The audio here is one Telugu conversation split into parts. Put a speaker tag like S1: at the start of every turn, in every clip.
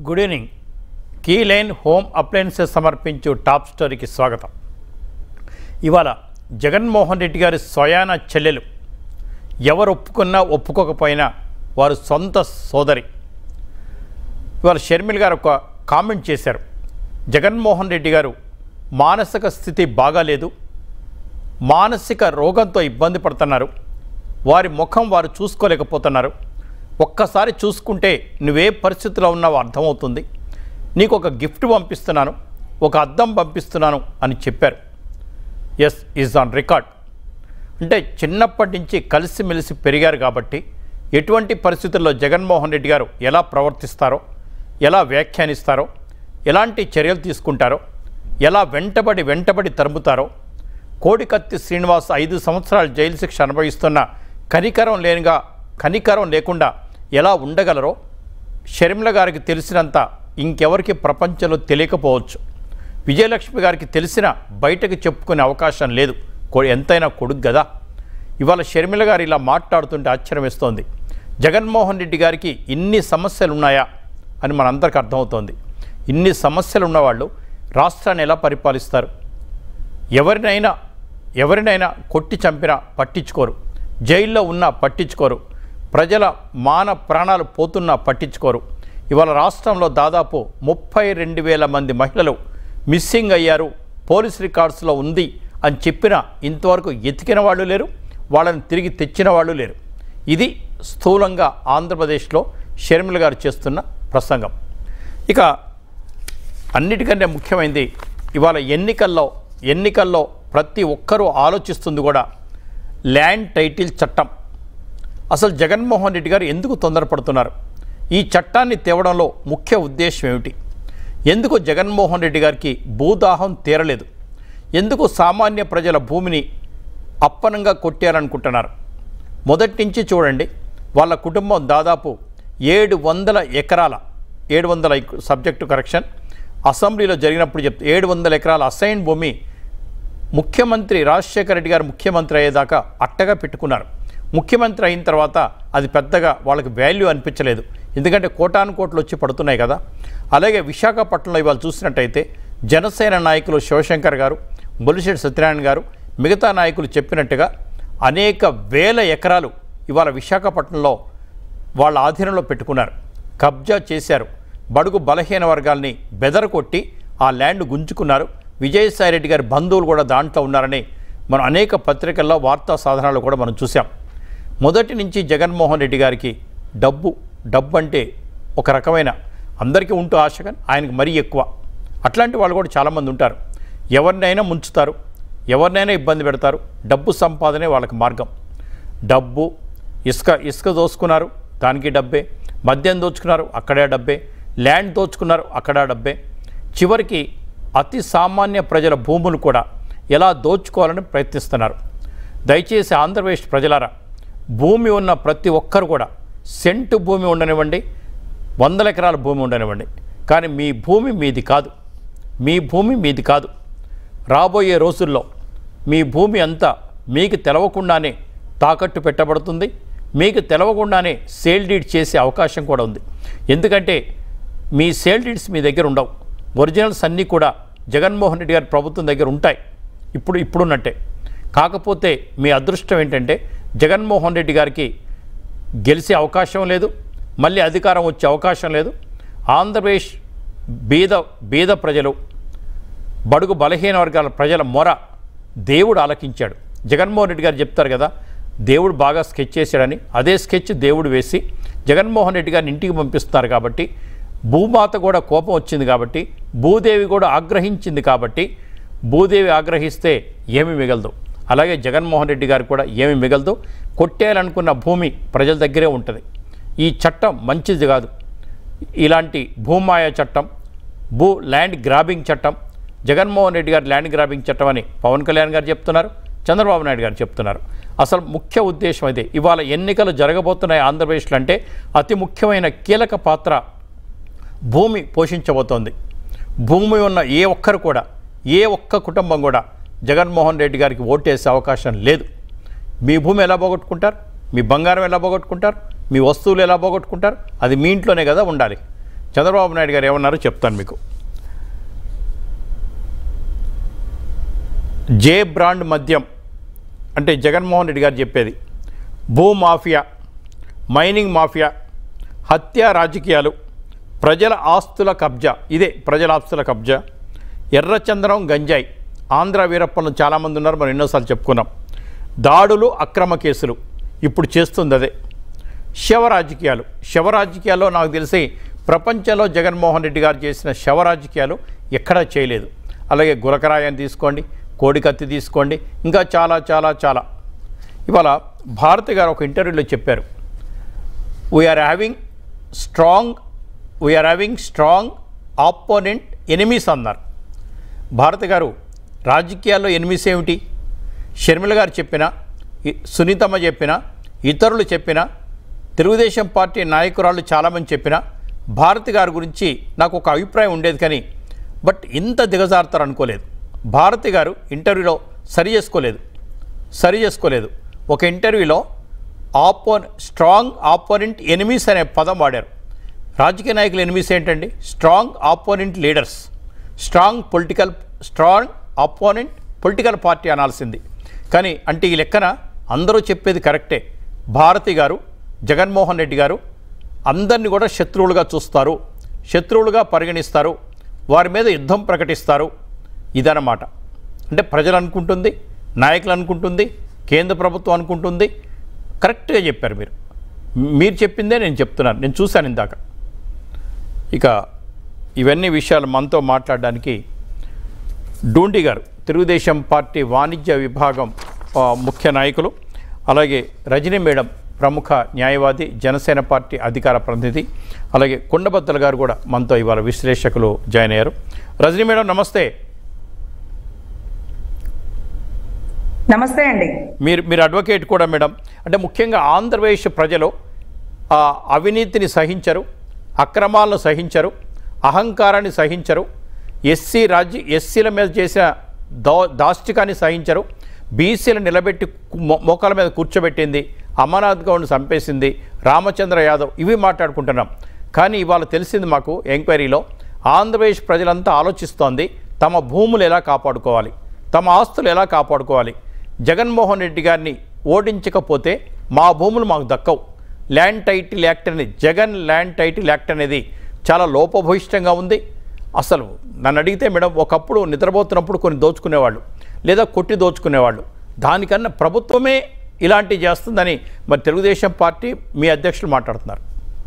S1: Good evening key line home appliances సమర్పించు టాప్ స్టోరీకి స్వాగతం ఇవాళ జగన్మోహన్ రెడ్డి గారి స్వయాన చెల్లెలు ఎవరు ఒప్పుకున్నా ఒప్పుకోకపోయినా వారు సొంత సోదరి ఇవాళ షర్మిల్ గారు ఒక కామెంట్ చేశారు జగన్మోహన్ రెడ్డి గారు మానసిక స్థితి బాగాలేదు మానసిక రోగంతో ఇబ్బంది పడుతున్నారు వారి ముఖం వారు చూసుకోలేకపోతున్నారు ఒక్కసారి చూసుకుంటే నువ్వే పరిస్థితిలో ఉన్నావో అర్థమవుతుంది నీకు ఒక గిఫ్ట్ పంపిస్తున్నాను ఒక అద్దం పంపిస్తున్నాను అని చెప్పారు ఎస్ ఈజ్ ఆన్ రికార్డ్ అంటే చిన్నప్పటి నుంచి కలిసిమెలిసి పెరిగారు కాబట్టి ఎటువంటి పరిస్థితుల్లో జగన్మోహన్ రెడ్డి గారు ఎలా ప్రవర్తిస్తారో ఎలా వ్యాఖ్యానిస్తారో ఎలాంటి చర్యలు తీసుకుంటారో ఎలా వెంటబడి వెంటబడి తరుముతారో కోడికత్తి శ్రీనివాస్ ఐదు సంవత్సరాలు జైలు శిక్ష అనుభవిస్తున్న కనికరం లేనిగా కనికరం లేకుండా ఎలా ఉండగలరో షర్మిల గారికి తెలిసినంత ఇంకెవరికి ప్రపంచంలో తెలియకపోవచ్చు విజయలక్ష్మి గారికి తెలిసిన బయటకు చెప్పుకునే అవకాశం లేదు కొ- ఎంతైనా కొడుకు కదా ఇవాళ షర్మిల గారు ఇలా మాట్లాడుతుంటే ఆశ్చర్యం వేస్తోంది జగన్మోహన్ రెడ్డి గారికి ఇన్ని సమస్యలు ఉన్నాయా అని మనందరికీ అర్థమవుతోంది ఇన్ని సమస్యలు ఉన్నవాళ్ళు రాష్ట్రాన్ని ఎలా పరిపాలిస్తారు ఎవరినైనా ఎవరినైనా కొట్టి చంపినా పట్టించుకోరు జైల్లో ఉన్నా పట్టించుకోరు ప్రజల మాన ప్రాణాలు పోతున్నా పట్టించుకోరు ఇవాళ రాష్ట్రంలో దాదాపు ముప్పై రెండు వేల మంది మహిళలు మిస్సింగ్ అయ్యారు పోలీస్ రికార్డ్స్లో ఉంది అని చెప్పినా ఇంతవరకు ఎతికిన వాళ్ళు లేరు వాళ్ళని తిరిగి తెచ్చిన వాళ్ళు లేరు ఇది స్థూలంగా ఆంధ్రప్రదేశ్లో షర్మిల గారు చేస్తున్న ప్రసంగం ఇక అన్నిటికంటే ముఖ్యమైనది ఇవాళ ఎన్నికల్లో ఎన్నికల్లో ప్రతి ఒక్కరూ ఆలోచిస్తుంది కూడా ల్యాండ్ టైటిల్ చట్టం అసలు జగన్మోహన్ రెడ్డి గారు ఎందుకు తొందరపడుతున్నారు ఈ చట్టాన్ని తేవడంలో ముఖ్య ఉద్దేశం ఏమిటి ఎందుకు జగన్మోహన్ రెడ్డి గారికి భూదాహం తీరలేదు ఎందుకు సామాన్య ప్రజల భూమిని అప్పనంగా కొట్టారనుకుంటున్నారు మొదటి నుంచి చూడండి వాళ్ళ కుటుంబం దాదాపు ఏడు వందల ఎకరాల ఏడు వందల సబ్జెక్టు కరెక్షన్ అసెంబ్లీలో జరిగినప్పుడు చెప్తే ఏడు వందల ఎకరాల అసైన్ భూమి ముఖ్యమంత్రి రాజశేఖర రెడ్డి గారు ముఖ్యమంత్రి అయ్యేదాకా అట్టగా పెట్టుకున్నారు ముఖ్యమంత్రి అయిన తర్వాత అది పెద్దగా వాళ్ళకి వాల్యూ అనిపించలేదు ఎందుకంటే కోటాను కోట్లు వచ్చి పడుతున్నాయి కదా అలాగే విశాఖపట్నంలో ఇవాళ చూసినట్టయితే జనసేన నాయకులు శివశంకర్ గారు బొలిశెట్టి సత్యనారాయణ గారు మిగతా నాయకులు చెప్పినట్టుగా అనేక వేల ఎకరాలు ఇవాళ విశాఖపట్నంలో వాళ్ళ ఆధీనంలో పెట్టుకున్నారు కబ్జా చేశారు బడుగు బలహీన వర్గాల్ని బెదరకొట్టి ఆ ల్యాండ్ గుంజుకున్నారు విజయసాయి రెడ్డి గారి బంధువులు కూడా దాంట్లో ఉన్నారని మనం అనేక పత్రికల్లో వార్తా సాధనాలు కూడా మనం చూసాం మొదటి నుంచి జగన్మోహన్ రెడ్డి గారికి డబ్బు డబ్బు అంటే ఒక రకమైన అందరికీ ఉంటూ ఆశ కానీ ఆయనకు మరీ ఎక్కువ అట్లాంటి వాళ్ళు కూడా చాలామంది ఉంటారు ఎవరినైనా ముంచుతారు ఎవరినైనా ఇబ్బంది పెడతారు డబ్బు సంపాదనే వాళ్ళకి మార్గం డబ్బు ఇసుక ఇసుక దోచుకున్నారు దానికి డబ్బే మద్యం దోచుకున్నారు అక్కడే డబ్బే ల్యాండ్ దోచుకున్నారు అక్కడ డబ్బే చివరికి అతి సామాన్య ప్రజల భూములు కూడా ఎలా దోచుకోవాలని ప్రయత్నిస్తున్నారు దయచేసి ఆంధ్రప్రదేశ్ ప్రజలారా భూమి ఉన్న ప్రతి ఒక్కరు కూడా సెంటు భూమి ఉండనివ్వండి వందల ఎకరాల భూమి ఉండనివ్వండి కానీ మీ భూమి మీది కాదు మీ భూమి మీది కాదు రాబోయే రోజుల్లో మీ భూమి అంతా మీకు తెలవకుండానే తాకట్టు పెట్టబడుతుంది మీకు తెలవకుండానే సేల్ డీడ్ చేసే అవకాశం కూడా ఉంది ఎందుకంటే మీ సేల్ డీడ్స్ మీ దగ్గర ఉండవు ఒరిజినల్స్ అన్నీ కూడా జగన్మోహన్ రెడ్డి గారి ప్రభుత్వం దగ్గర ఉంటాయి ఇప్పుడు ఇప్పుడున్నట్టే కాకపోతే మీ అదృష్టం ఏంటంటే జగన్మోహన్ రెడ్డి గారికి గెలిచే అవకాశం లేదు మళ్ళీ అధికారం వచ్చే అవకాశం లేదు ఆంధ్రప్రదేశ్ బీద బీద ప్రజలు బడుగు బలహీన వర్గాల ప్రజల మొర దేవుడు ఆలకించాడు జగన్మోహన్ రెడ్డి గారు చెప్తారు కదా దేవుడు బాగా స్కెచ్ చేశాడని అదే స్కెచ్ దేవుడు వేసి జగన్మోహన్ రెడ్డి గారిని ఇంటికి పంపిస్తున్నారు కాబట్టి భూమాత కూడా కోపం వచ్చింది కాబట్టి భూదేవి కూడా ఆగ్రహించింది కాబట్టి భూదేవి ఆగ్రహిస్తే ఏమి మిగలదు అలాగే జగన్మోహన్ రెడ్డి గారు కూడా ఏమి మిగలదు కొట్టేయాలనుకున్న భూమి ప్రజల దగ్గరే ఉంటుంది ఈ చట్టం మంచిది కాదు ఇలాంటి భూమాయ చట్టం భూ ల్యాండ్ గ్రాబింగ్ చట్టం జగన్మోహన్ రెడ్డి గారు ల్యాండ్ గ్రాబింగ్ చట్టం అని పవన్ కళ్యాణ్ గారు చెప్తున్నారు చంద్రబాబు నాయుడు గారు చెప్తున్నారు అసలు ముఖ్య ఉద్దేశం అయితే ఇవాళ ఎన్నికలు జరగబోతున్నాయి ఆంధ్రప్రదేశ్లో అంటే అతి ముఖ్యమైన కీలక పాత్ర భూమి పోషించబోతోంది భూమి ఉన్న ఏ ఒక్కరు కూడా ఏ ఒక్క కుటుంబం కూడా జగన్మోహన్ రెడ్డి గారికి ఓటేసే అవకాశం లేదు మీ భూమి ఎలా పోగొట్టుకుంటారు మీ బంగారం ఎలా పోగొట్టుకుంటారు మీ వస్తువులు ఎలా పోగొట్టుకుంటారు అది మీ ఇంట్లోనే కదా ఉండాలి చంద్రబాబు నాయుడు గారు ఏమన్నారో చెప్తాను మీకు జే బ్రాండ్ మద్యం అంటే జగన్మోహన్ రెడ్డి గారు చెప్పేది భూ మాఫియా మైనింగ్ మాఫియా హత్య రాజకీయాలు ప్రజల ఆస్తుల కబ్జా ఇదే ప్రజల ఆస్తుల కబ్జా ఎర్రచందనం గంజాయి ఆంధ్ర వీరప్పలను చాలామంది ఉన్నారు మనం ఎన్నోసార్లు చెప్పుకున్నాం దాడులు అక్రమ కేసులు ఇప్పుడు చేస్తుంది అదే శవ రాజకీయాలు శవ రాజకీయాల్లో నాకు తెలిసి ప్రపంచంలో జగన్మోహన్ రెడ్డి గారు చేసిన శవ రాజకీయాలు ఎక్కడా చేయలేదు అలాగే గులకరాయని తీసుకోండి కోడికత్తి తీసుకోండి ఇంకా చాలా చాలా చాలా ఇవాళ భారతి గారు ఒక ఇంటర్వ్యూలో చెప్పారు we are having strong we are having strong opponent enemies అన్నారు భారతి గారు రాజకీయాల్లో ఎనిమిస్ ఏమిటి షర్మిల గారు చెప్పిన ఇ- సునీతమ్మ చెప్పిన ఇతరులు చెప్పిన తెలుగుదేశం పార్టీ నాయకురాళ్ళు చాలామంది చెప్పిన భారతి గారి గురించి నాకు ఒక అభిప్రాయం ఉండేది కానీ బట్ ఇంత దిగజారుతారు అనుకోలేదు భారతి గారు ఇంటర్వ్యూలో సరి చేసుకోలేదు సరి చేసుకోలేదు ఒక ఇంటర్వ్యూలో ఆపోన్ స్ట్రాంగ్ ఆపోనెంట్ ఎనిమీస్ అనే పదం వాడారు రాజకీయ నాయకుల ఎనిమీస్ ఏంటండి strong opponent leaders strong political strong opponent political party అనాల్సింది కానీ అంటే ఈ లెక్కన అందరూ చెప్పేది కరెక్టే భారతి గారు జగన్మోహన్ రెడ్డి గారు అందరినీ కూడా శత్రువులుగా చూస్తారు శత్రువులుగా పరిగణిస్తారు వారి మీద యుద్ధం ప్రకటిస్తారు ఇదన్నమాట అంటే ప్రజలు అనుకుంటుంది నాయకులు అనుకుంటుంది కేంద్ర ప్రభుత్వం అనుకుంటుంది కరెక్ట్గా చెప్పారు మీరు మీరు చెప్పిందే నేను చెప్తున్నాను నేను చూశాను ఇందాక ఇక ఇవన్నీ విషయాలు మనతో మాట్లాడడానికి డూండి గారు తెలుగుదేశం పార్టీ వాణిజ్య విభాగం ఆ, ముఖ్య నాయకులు అలాగే రజనీ మేడం ప్రముఖ న్యాయవాది జనసేన పార్టీ అధికార ప్రతినిధి అలాగే కొండబద్దల గారు కూడా మనతో ఇవాళ విశ్లేషకులు జాయిన్ అయ్యారు రజనీ మేడం నమస్తే
S2: నమస్తే అండి
S1: మీరు మీరు అడ్వకేట్ కూడా మేడం అంటే ముఖ్యంగా ఆంధ్రప్రదేశ్ ప్రజలు ఆ, అవినీతిని సహించరు అక్రమాలను సహించరు అహంకారాన్ని సహించరు ఎస్సీ రాజ్య ఎస్సీల మీద చేసిన దో దాష్టికాన్ని సహించరు బీసీలు నిలబెట్టి మో- మోకాల మీద కూర్చోబెట్టింది అమర్నాథ్ గౌడ్ని చంపేసింది రామచంద్ర యాదవ్ ఇవి మాట్లాడుకుంటున్నాం కానీ ఇవాళ తెలిసింది మాకు ఎంక్వైరీలో ఆంధ్రప్రదేశ్ ప్రజలంతా ఆలోచిస్తోంది తమ భూములు ఎలా కాపాడుకోవాలి తమ ఆస్తులు ఎలా కాపాడుకోవాలి జగన్మోహన్ రెడ్డి గారిని ఓడించకపోతే మా భూములు మాకు దక్కవు ల్యాండ్ టైటిల్ యాక్ట్ అనేది జగన్ ల్యాండ్ టైటిల్ యాక్ట్ అనేది చాలా లోపభూయిష్టంగా ఉంది అసలు నన్ను అడిగితే మేడం ఒకప్పుడు నిద్రపోతున్నప్పుడు కొన్ని దోచుకునేవాళ్ళు లేదా కొట్టి దోచుకునేవాళ్ళు దానికన్నా ప్రభుత్వమే ఇలాంటివి చేస్తుందని మరి తెలుగుదేశం పార్టీ మీ అధ్యక్షులు మాట్లాడుతున్నారు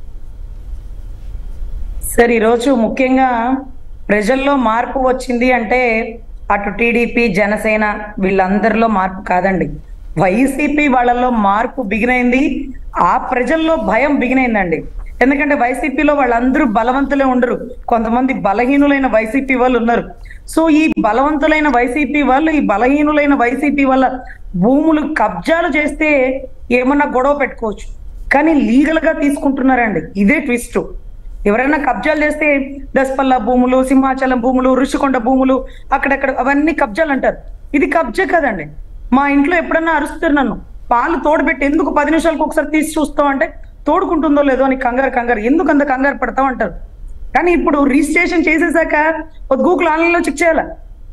S2: సార్ ఈరోజు ముఖ్యంగా ప్రజల్లో మార్పు వచ్చింది అంటే అటు టీడీపీ జనసేన వీళ్ళందరిలో మార్పు కాదండి వైసీపీ వాళ్ళలో మార్పు బిగినైంది ఆ ప్రజల్లో భయం బిగినైందండి ఎందుకంటే వైసీపీలో వాళ్ళందరూ బలవంతులే ఉండరు కొంతమంది బలహీనులైన వైసీపీ వాళ్ళు ఉన్నారు సో ఈ బలవంతులైన వైసీపీ వాళ్ళు ఈ బలహీనులైన వైసీపీ వాళ్ళ భూములు కబ్జాలు చేస్తే ఏమన్నా గొడవ పెట్టుకోవచ్చు కానీ లీగల్ గా తీసుకుంటున్నారండి ఇదే ట్విస్ట్ ఎవరైనా కబ్జాలు చేస్తే దస్పల్ల భూములు సింహాచలం భూములు ఋషికొండ భూములు అక్కడక్కడ అవన్నీ కబ్జాలు అంటారు ఇది కబ్జా కదండి మా ఇంట్లో ఎప్పుడన్నా అరుస్తారు నన్ను పాలు తోడబెట్టి ఎందుకు పది నిమిషాలకు ఒకసారి తీసి చూస్తాం అంటే తోడుకుంటుందో లేదో అని కంగారు కంగారు ఎందుకు అంత కంగారు పడతాం అంటారు కానీ ఇప్పుడు రిజిస్ట్రేషన్ చేసేసాక ఒక గూగుల్ ఆన్లైన్ లో చెక్ చేయాలా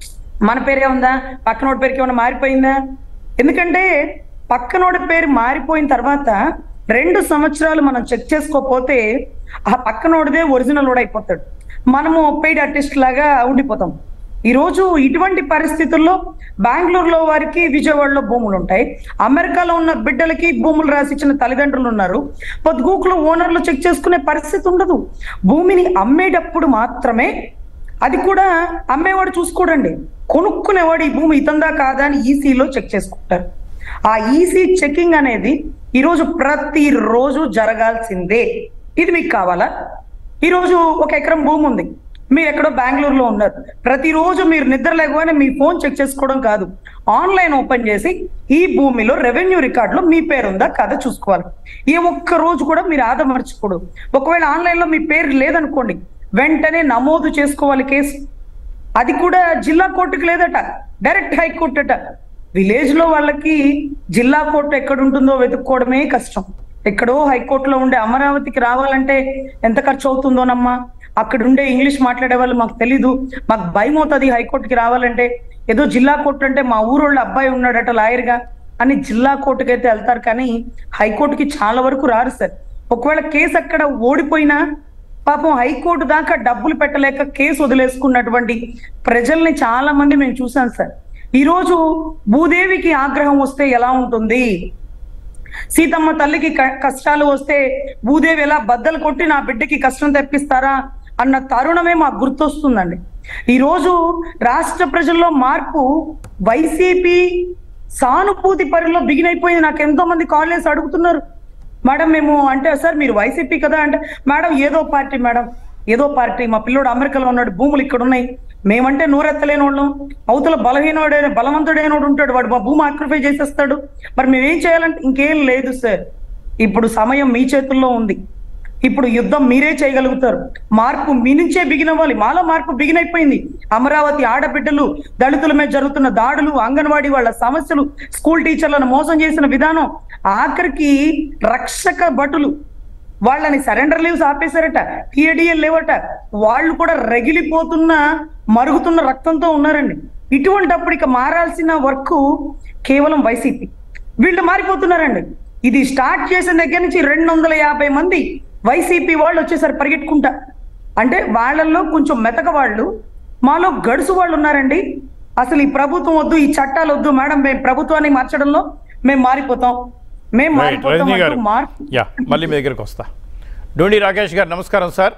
S2: మన పేరే ఉందా పక్కనోడి పేరుకి ఏమైనా మారిపోయిందా ఎందుకంటే పక్కనోడి పేరు మారిపోయిన తర్వాత రెండు సంవత్సరాలు మనం చెక్ చేసుకోకపోతే ఆ పక్కనోడిదే ఒరిజినల్ ఓడ్ అయిపోతాడు మనము పెయిడ్ ఆర్టిస్ట్ లాగా ఉండిపోతాం ఈ రోజు ఇటువంటి పరిస్థితుల్లో బెంగళూరులో వారికి విజయవాడలో భూములు ఉంటాయి అమెరికాలో ఉన్న బిడ్డలకి భూములు రాసిచ్చిన తల్లిదండ్రులు ఉన్నారు పొద్దుగూకులో ఓనర్లు చెక్ చేసుకునే పరిస్థితి ఉండదు భూమిని అమ్మేటప్పుడు మాత్రమే అది కూడా అమ్మేవాడు చూసుకోడండి కొనుక్కునేవాడు ఈ భూమి ఇతందా కాదా అని ఈసీలో చెక్ చేసుకుంటారు ఆ ఈసీ చెకింగ్ అనేది ఈరోజు ప్రతిరోజు జరగాల్సిందే ఇది మీకు కావాలా ఈరోజు ఒక ఎకరం భూమి ఉంది మీరు ఎక్కడో బెంగళూరులో ఉన్నారు ప్రతిరోజు మీరు నిద్ర లేకపోయినా మీ ఫోన్ చెక్ చేసుకోవడం కాదు ఆన్లైన్ ఓపెన్ చేసి ఈ భూమిలో రెవెన్యూ రికార్డులో మీ పేరు ఉందా కదా చూసుకోవాలి ఏ ఒక్క రోజు కూడా మీరు ఆదమర్చకూడదు ఒకవేళ ఆన్లైన్ లో మీ పేరు లేదనుకోండి వెంటనే నమోదు చేసుకోవాలి కేసు అది కూడా జిల్లా కోర్టుకి లేదట డైరెక్ట్ హైకోర్టు అట విలేజ్ లో వాళ్ళకి జిల్లా కోర్టు ఎక్కడ ఉంటుందో వెతుక్కోవడమే కష్టం ఎక్కడో హైకోర్టులో ఉండే అమరావతికి రావాలంటే ఎంత ఖర్చు అవుతుందోనమ్మా అక్కడ ఉండే ఇంగ్లీష్ మాట్లాడే వాళ్ళు మాకు తెలీదు మాకు భయం అవుతుంది హైకోర్టుకి రావాలంటే ఏదో జిల్లా కోర్టు అంటే మా ఊరోళ్ళ అబ్బాయి ఉన్నాడట లాయర్గా అని జిల్లా కోర్టుకి అయితే వెళ్తారు కానీ హైకోర్టుకి చాలా వరకు రారు సార్ ఒకవేళ కేసు అక్కడ ఓడిపోయినా పాపం హైకోర్టు దాకా డబ్బులు పెట్టలేక కేసు వదిలేసుకున్నటువంటి ప్రజల్ని చాలా మంది మేము చూసాం సార్ ఈ రోజు భూదేవికి ఆగ్రహం వస్తే ఎలా ఉంటుంది సీతమ్మ తల్లికి క- కష్టాలు వస్తే భూదేవి ఎలా బద్దలు కొట్టి నా బిడ్డకి కష్టం తెప్పిస్తారా అన్న తరుణమే మాకు గుర్తొస్తుందండి ఈ రోజు రాష్ట్ర ప్రజల్లో మార్పు వైసీపీ సానుభూతి పరిలో బిగినైపోయింది నాకు ఎంతో మంది కాల్ చేసి అడుగుతున్నారు మేడం మేము అంటే సార్ మీరు వైసీపీ కదా అంటే మేడం ఏదో పార్టీ మేడం ఏదో పార్టీ మా పిల్లోడు అమెరికాలో ఉన్నాడు భూములు ఇక్కడ ఉన్నాయి మేమంటే నోరెత్తలేని వాళ్ళం అవతల బలహీనోడైన బలవంతుడైనోడు ఉంటాడు వాడు మా భూమి ఆక్రిఫై చేసేస్తాడు మరి మేమేం చేయాలంటే ఇంకేం లేదు సార్ ఇప్పుడు సమయం మీ చేతుల్లో ఉంది ఇప్పుడు యుద్ధం మీరే చేయగలుగుతారు మార్పు మీ నుంచే బిగినవ్వాలి మాలో మార్పు బిగినైపోయింది అమరావతి ఆడబిడ్డలు దళితుల మీద జరుగుతున్న దాడులు అంగన్వాడీ వాళ్ళ సమస్యలు స్కూల్ టీచర్లను మోసం చేసిన విధానం ఆఖరికి రక్షక భటులు వాళ్ళని సరెండర్ లీవ్స్ ఆపేశారట టీఏడిఎల్ లేవట వాళ్ళు కూడా రగిలిపోతున్న మరుగుతున్న రక్తంతో ఉన్నారండి ఇటువంటప్పుడు ఇక మారాల్సిన వర్క్ కేవలం వైసీపీ వీళ్ళు మారిపోతున్నారండి ఇది స్టార్ట్ చేసిన దగ్గర నుంచి రెండు వందల యాభై మంది వైసీపీ వాళ్ళు వచ్చేసరి పరిగెట్టుకుంటా అంటే వాళ్ళల్లో కొంచెం మెతక వాళ్ళు మాలో గడుసు వాళ్ళు ఉన్నారండి అసలు ఈ ప్రభుత్వం వద్దు ఈ చట్టాలు వద్దు మేడం మేము ప్రభుత్వాన్ని మార్చడంలో మేము మారిపోతాం మేము
S1: రైట్
S2: మారిపోతాం
S1: రజనీ గారు
S2: అంటూ మార్పు
S1: యా మళ్ళీ మీ దగ్గరికి వస్తా డోండి రాకేష్ గారు నమస్కారం సార్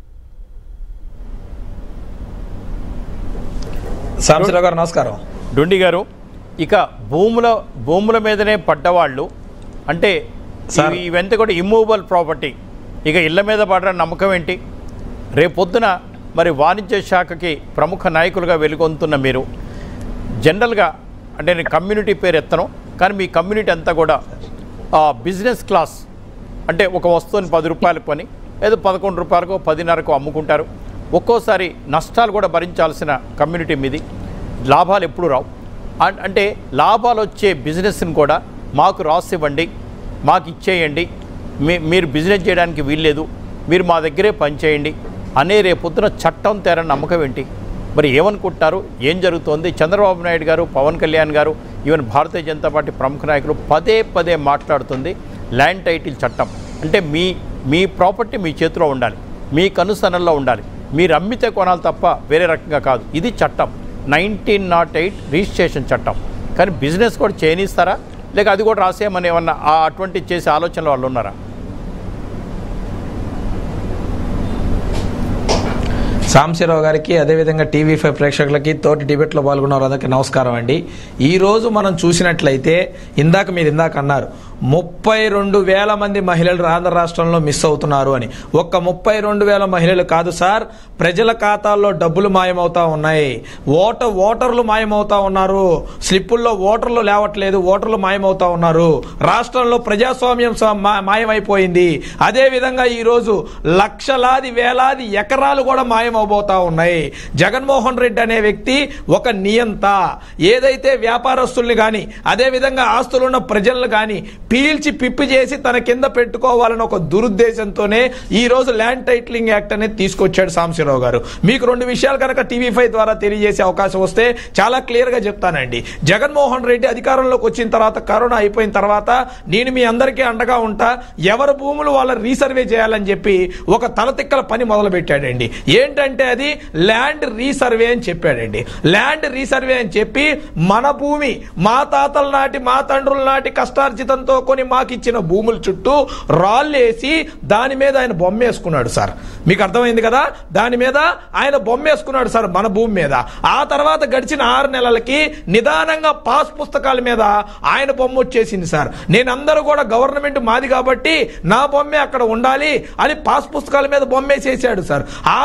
S3: సాంబశివరావు గారు నమస్కారం
S1: డొండి గారు ఇక భూముల భూముల మీదనే పడ్డవాళ్ళు అంటే
S3: సార్.
S1: ఇవి- ఇవంతా కూడా ఇమ్మూవబుల్ ప్రాపర్టీ ఇక ఇళ్ళ మీద పడడం నమ్మకం ఏంటి రేపొద్దున మరి వాణిజ్య శాఖకి ప్రముఖ నాయకులుగా వెలుగొందుతున్న మీరు జనరల్గా అంటే నేను కమ్యూనిటీ పేరు ఎత్తను కానీ మీ కమ్యూనిటీ అంతా కూడా ఆ, బిజినెస్ క్లాస్ అంటే ఒక వస్తువుని పది రూపాయలకు కొని ఏదో పదకొండు రూపాయలకు పదిన్నరకు అమ్ముకుంటారు ఒక్కోసారి నష్టాలు కూడా భరించాల్సిన కమ్యూనిటీ మీది లాభాలు ఎప్పుడు రావు అన్- అంటే లాభాలు వచ్చే బిజినెస్ని కూడా మాకు రాసివ్వండి మాకు ఇచ్చేయండి మీ మీరు బిజినెస్ చేయడానికి వీల్లేదు మీరు మా దగ్గరే పనిచేయండి అనే రేపొద్దున చట్టం తేరని నమ్మకం ఏంటి మరి ఏమనుకుంటున్నారు ఏం జరుగుతోంది చంద్రబాబు నాయుడు గారు పవన్ కళ్యాణ్ గారు ఈవెన్ భారతీయ జనతా పార్టీ ప్రముఖ నాయకులు పదే పదే మాట్లాడుతుంది ల్యాండ్ టైటిల్ చట్టం అంటే మీ మీ ప్రాపర్టీ మీ చేతిలో ఉండాలి మీ కనుసనల్లో ఉండాలి మీరు అమ్మితే కొనాలి తప్ప వేరే రకంగా కాదు ఇది చట్టం నైన్టీన్ నాట్ ఎయిట్ రిజిస్ట్రేషన్ చట్టం కానీ బిజినెస్ కూడా చేయనిస్తారా లేక అది కూడా రాసేయమని ఏమన్నా ఆ అటువంటి చేసే ఆలోచనలు వాళ్ళు ఉన్నారా
S3: సాంబశివరావు గారికి అదేవిధంగా టీవీ ఫైవ్ ప్రేక్షకులకి తోటి డిబేట్లో పాల్గొన్న వారందరికీ నమస్కారం అండి ఈ రోజు మనం చూసినట్లయితే ఇందాక మీరు ఇందాక అన్నారు ముప్పై రెండు వేల మంది మహిళలు ఆంధ్ర రాష్ట్రంలో మిస్ అవుతున్నారు అని ఒక్క ముప్పై రెండు వేల మహిళలు కాదు సార్ ప్రజల ఖాతాల్లో డబ్బులు మాయమవుతా ఉన్నాయి ఓట ఓటర్లు మాయమవుతా ఉన్నారు స్లిప్పుల్లో ఓటర్లు లేవట్లేదు ఓటర్లు మాయమవుతా ఉన్నారు రాష్ట్రంలో ప్రజాస్వామ్యం స- మా- మాయమైపోయింది అదే విధంగా ఈ రోజు లక్షలాది వేలాది ఎకరాలు కూడా మాయమవబోతా ఉన్నాయి జగన్మోహన్ రెడ్డి అనే వ్యక్తి ఒక నియంత ఏదైతే వ్యాపారస్తుల్ని కానీ అదే విధంగా ఆస్తులున్న ప్రజలను కానీ పీల్చి పిప్పి చేసి తన కింద పెట్టుకోవాలని ఒక దురుద్దేశంతోనే ఈ రోజు ల్యాండ్ టైటిలింగ్ యాక్ట్ అనేది తీసుకొచ్చాడు సాంబశివరావు గారు మీకు రెండు విషయాలు కనుక టీవీ ఫైవ్ ద్వారా తెలియజేసే అవకాశం వస్తే చాలా క్లియర్ గా చెప్తానండి జగన్మోహన్ రెడ్డి అధికారంలోకి వచ్చిన తర్వాత కరోనా అయిపోయిన తర్వాత నేను మీ అందరికీ అండగా ఉంటా ఎవరి భూములు వాళ్ళ రీసర్వే చేయాలని చెప్పి ఒక తలతిక్కల పని మొదలు పెట్టాడండి ఏంటంటే అది ల్యాండ్ రీసర్వే అని చెప్పాడండి ల్యాండ్ రీసర్వే అని చెప్పి మన భూమి మా తాతల నాటి మా తండ్రుల నాటి కష్టార్జితంతో కొని మాకు ఇచ్చిన భూముల చుట్టూ రాళ్ళేసి దాని మీద ఆయన బొమ్మ వేసుకున్నాడు సార్ మీకు అర్థమైంది కదా దాని మీద ఆయన బొమ్మ వేసుకున్నాడు సార్ మన భూమి మీద ఆ తర్వాత గడిచిన ఆరు నెలలకి నిదానంగా పాస్ పుస్తకాల మీద ఆయన బొమ్మ వచ్చేసింది సార్ నేను అందరూ కూడా గవర్నమెంట్ మాది కాబట్టి నా బొమ్మే అక్కడ ఉండాలి అని పాస్ పుస్తకాల మీద బొమ్మ వేసేసాడు సార్ ఆ తర్వాత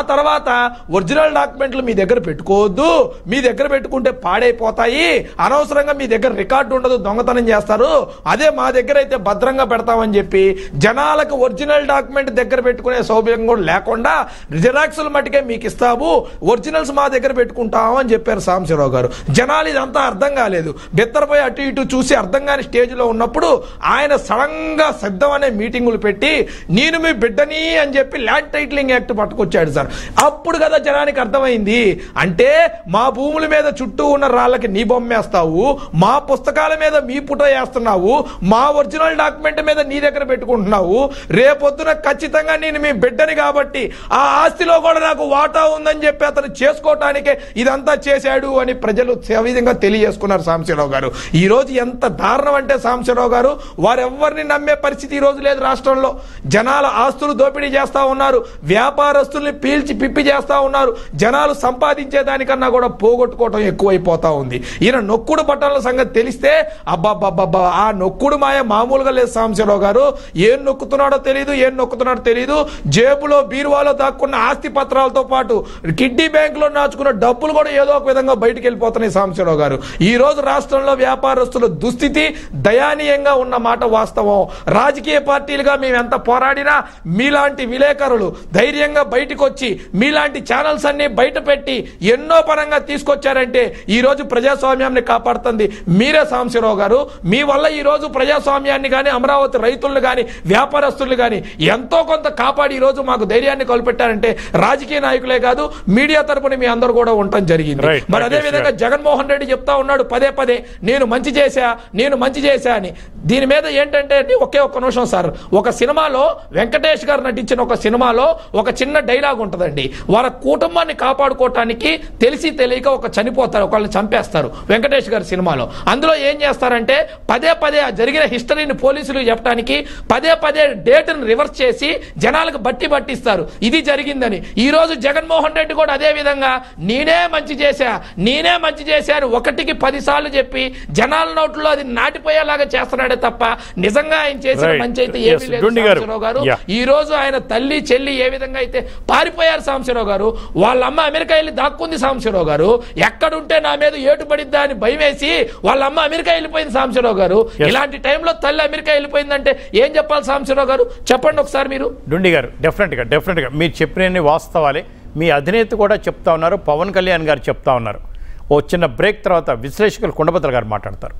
S3: తర్వాత ఒరిజినల్ డాక్యుమెంట్లు మీ దగ్గర పెట్టుకోవద్దు మీ దగ్గర పెట్టుకుంటే పాడైపోతాయి అనవసరంగా మీ దగ్గర రికార్డు ఉండదు దొంగతనం చేస్తారు అదే మా దగ్గర అయితే భద్రంగా పెడతామని చెప్పి జనాలకు ఒరిజినల్ డాక్యుమెంట్ దగ్గర పెట్టుకునే సౌకర్యం కూడా లేకుండా జిరాక్సులు మటుకే మీకు ఇస్తాము ఒరిజినల్స్ మా దగ్గర పెట్టుకుంటాము అని చెప్పారు సాంబశివరావు గారు జనాలు ఇదంతా అర్థం కాలేదు బెత్తరపోయి అటు ఇటు చూసి అర్థం కాని స్టేజ్లో ఉన్నప్పుడు ఆయన సడన్ గా సిద్ధం అనే మీటింగులు పెట్టి నేను మీ బిడ్డని అని చెప్పి ల్యాండ్ టైటిలింగ్ యాక్ట్ పట్టుకొచ్చాడు సార్ అప్పుడు కదా జనానికి అర్థమైంది అంటే మా భూముల మీద చుట్టూ ఉన్న రాళ్ళకి నీ బొమ్మ వేస్తావు మా పుస్తకాల మీద మీ పుట వేస్తున్నావు మా ఒరిజినల్ డాక్యుమెంట్ మీద నీ దగ్గర పెట్టుకుంటున్నావు రేపొద్దున ఖచ్చితంగా నేను మీ బిడ్డని కాబట్టి ఆ ఆస్తిలో కూడా నాకు వాటా ఉందని చెప్పి అతను చేసుకోవటానికే ఇదంతా చేశాడు అని ప్రజలు ఆ విధంగా తెలియజేసుకున్నారు సాంబశివరావు గారు ఈ రోజు ఎంత దారుణం అంటే సాంబశివరావు గారు వారెవ్వరిని నమ్మే పరిస్థితి ఈ రోజు లేదు రాష్ట్రంలో జనాల ఆస్తులు దోపిడీ చేస్తా ఉన్నారు వ్యాపారస్తుల్ని పీల్చి పిప్పి చేస్తా ఉన్నారు జనాలు సంపాదించే దానికన్నా కూడా పోగొట్టుకోవటం ఎక్కువైపోతా ఉంది ఈయన నొక్కుడు పట్టణాల సంగతి తెలిస్తే అబ్బాబ్బాబ్బా ఆ నొక్కుడు మాయ మామూలుగా లేదు సాంబశివరావు గారు ఏం నొక్కుతున్నాడో తెలియదు ఏం నొక్కుతున్నాడో తెలియదు జేబులో బీరువాలో దాక్కున్న ఆస్తి పత్రాలతో పాటు కిడ్నీ బ్యాంకులో నాచుకున్న డబ్బులు కూడా ఏదో ఒక విధంగా బయటికి వెళ్ళిపోతున్నాయి సాంబశివరావు గారు ఈ రోజు రాష్ట్రంలో వ్యాపారస్తుల దుస్థితి దయానీయంగా ఉన్న మాట వాస్తవం రాజకీయ పార్టీలుగా మేము ఎంత పోరాడినా మీలాంటి విలేకరులు ధైర్యంగా బయటకు వచ్చి మీలాంటి ఛానల్స్ అన్ని బయట పెట్టి ఎన్నో పరంగా తీసుకొచ్చారంటే ఈ రోజు ప్రజాస్వామ్యాన్ని కాపాడుతుంది మీరే సాంబశివరావు గారు మీ వల్ల ఈ రోజు ప్రజాస్వామ్యాన్ని కానీ అమరావతి రైతులను కానీ వ్యాపారస్తులు కానీ ఎంతో కొంత కాపాడి ఈ రోజు మాకు ధైర్యాన్ని కొలిపెట్టారంటే రాజకీయ నాయకులే కాదు మీడియా తరపున మీ అందరూ కూడా ఉండటం జరిగింది
S1: Right,
S3: మరి
S1: right,
S3: అదే
S1: yes,
S3: విధంగా
S1: right.
S3: జగన్మోహన్ రెడ్డి చెప్తా ఉన్నాడు పదే పదే నేను మంచి చేశా నేను మంచి చేశా అని దీని మీద ఏంటంటే అండి, ఒకే ఒక్క నిమిషం సార్ ఒక సినిమాలో వెంకటేష్ గారు నటించిన ఒక సినిమాలో ఒక చిన్న డైలాగ్ ఉంటుందండి వాళ్ళ కుటుంబాన్ని కాపాడుకోవటానికి తెలిసి తెలియక ఒక చనిపోతారు ఒకళ్ళని చంపేస్తారు వెంకటేష్ గారి సినిమాలో అందులో ఏం చేస్తారంటే పదే పదే ఆ జరిగిన హిస్టరీని పోలీసులు చెప్పడానికి పదే పదే డేట్ను రివర్స్ చేసి జనాలకు బట్టి పట్టిస్తారు ఇది జరిగిందని ఈ రోజు జగన్మోహన్ రెడ్డి కూడా అదే విధంగా నేనే మంచి చేశా నేనే మంచి చేశాను ఒకటికి పది సార్లు చెప్పి జనాల నోట్లో అది నాటిపోయేలాగా చేస్తున్నాడే తప్ప నిజంగా ఆయన చేసిన
S1: Right.
S3: మంచి అయితే
S1: Yes,
S3: ఏమీ లేదు
S1: డుండి గారు.
S3: సాంబశివరావు గారు
S1: Yeah.
S3: ఈ రోజు ఆయన తల్లి చెల్లి ఏ విధంగా అయితే పారిపోయారు సాంబశివరావు గారు వాళ్ళ అమ్మ అమెరికా వెళ్ళి దాక్కుంది సాంబశివరావు గారు ఎక్కడుంటే నా మీద ఏటు పడిద్దా అని భయం వేసి వాళ్ళ అమ్మ అమెరికా వెళ్ళిపోయింది సాంబశివరావు గారు
S1: Yes.
S3: ఇలాంటి టైంలో తల్లి అమెరికా వెళ్ళిపోయిందంటే ఏం చెప్పాలి సాంబశివరావు గారు చెప్పండి ఒకసారి మీరు
S1: డుండి గారు డెఫినెట్గా డెఫినెట్గా మీరు చెప్పినన్ని వాస్తవాలే మీ అధినేత కూడా చెప్తా ఉన్నారు పవన్ కళ్యాణ్ గారు చెప్తా ఉన్నారు ఓ చిన్న బ్రేక్ తర్వాత విశ్లేషకులు కుండబద్దల గారు మాట్లాడతారు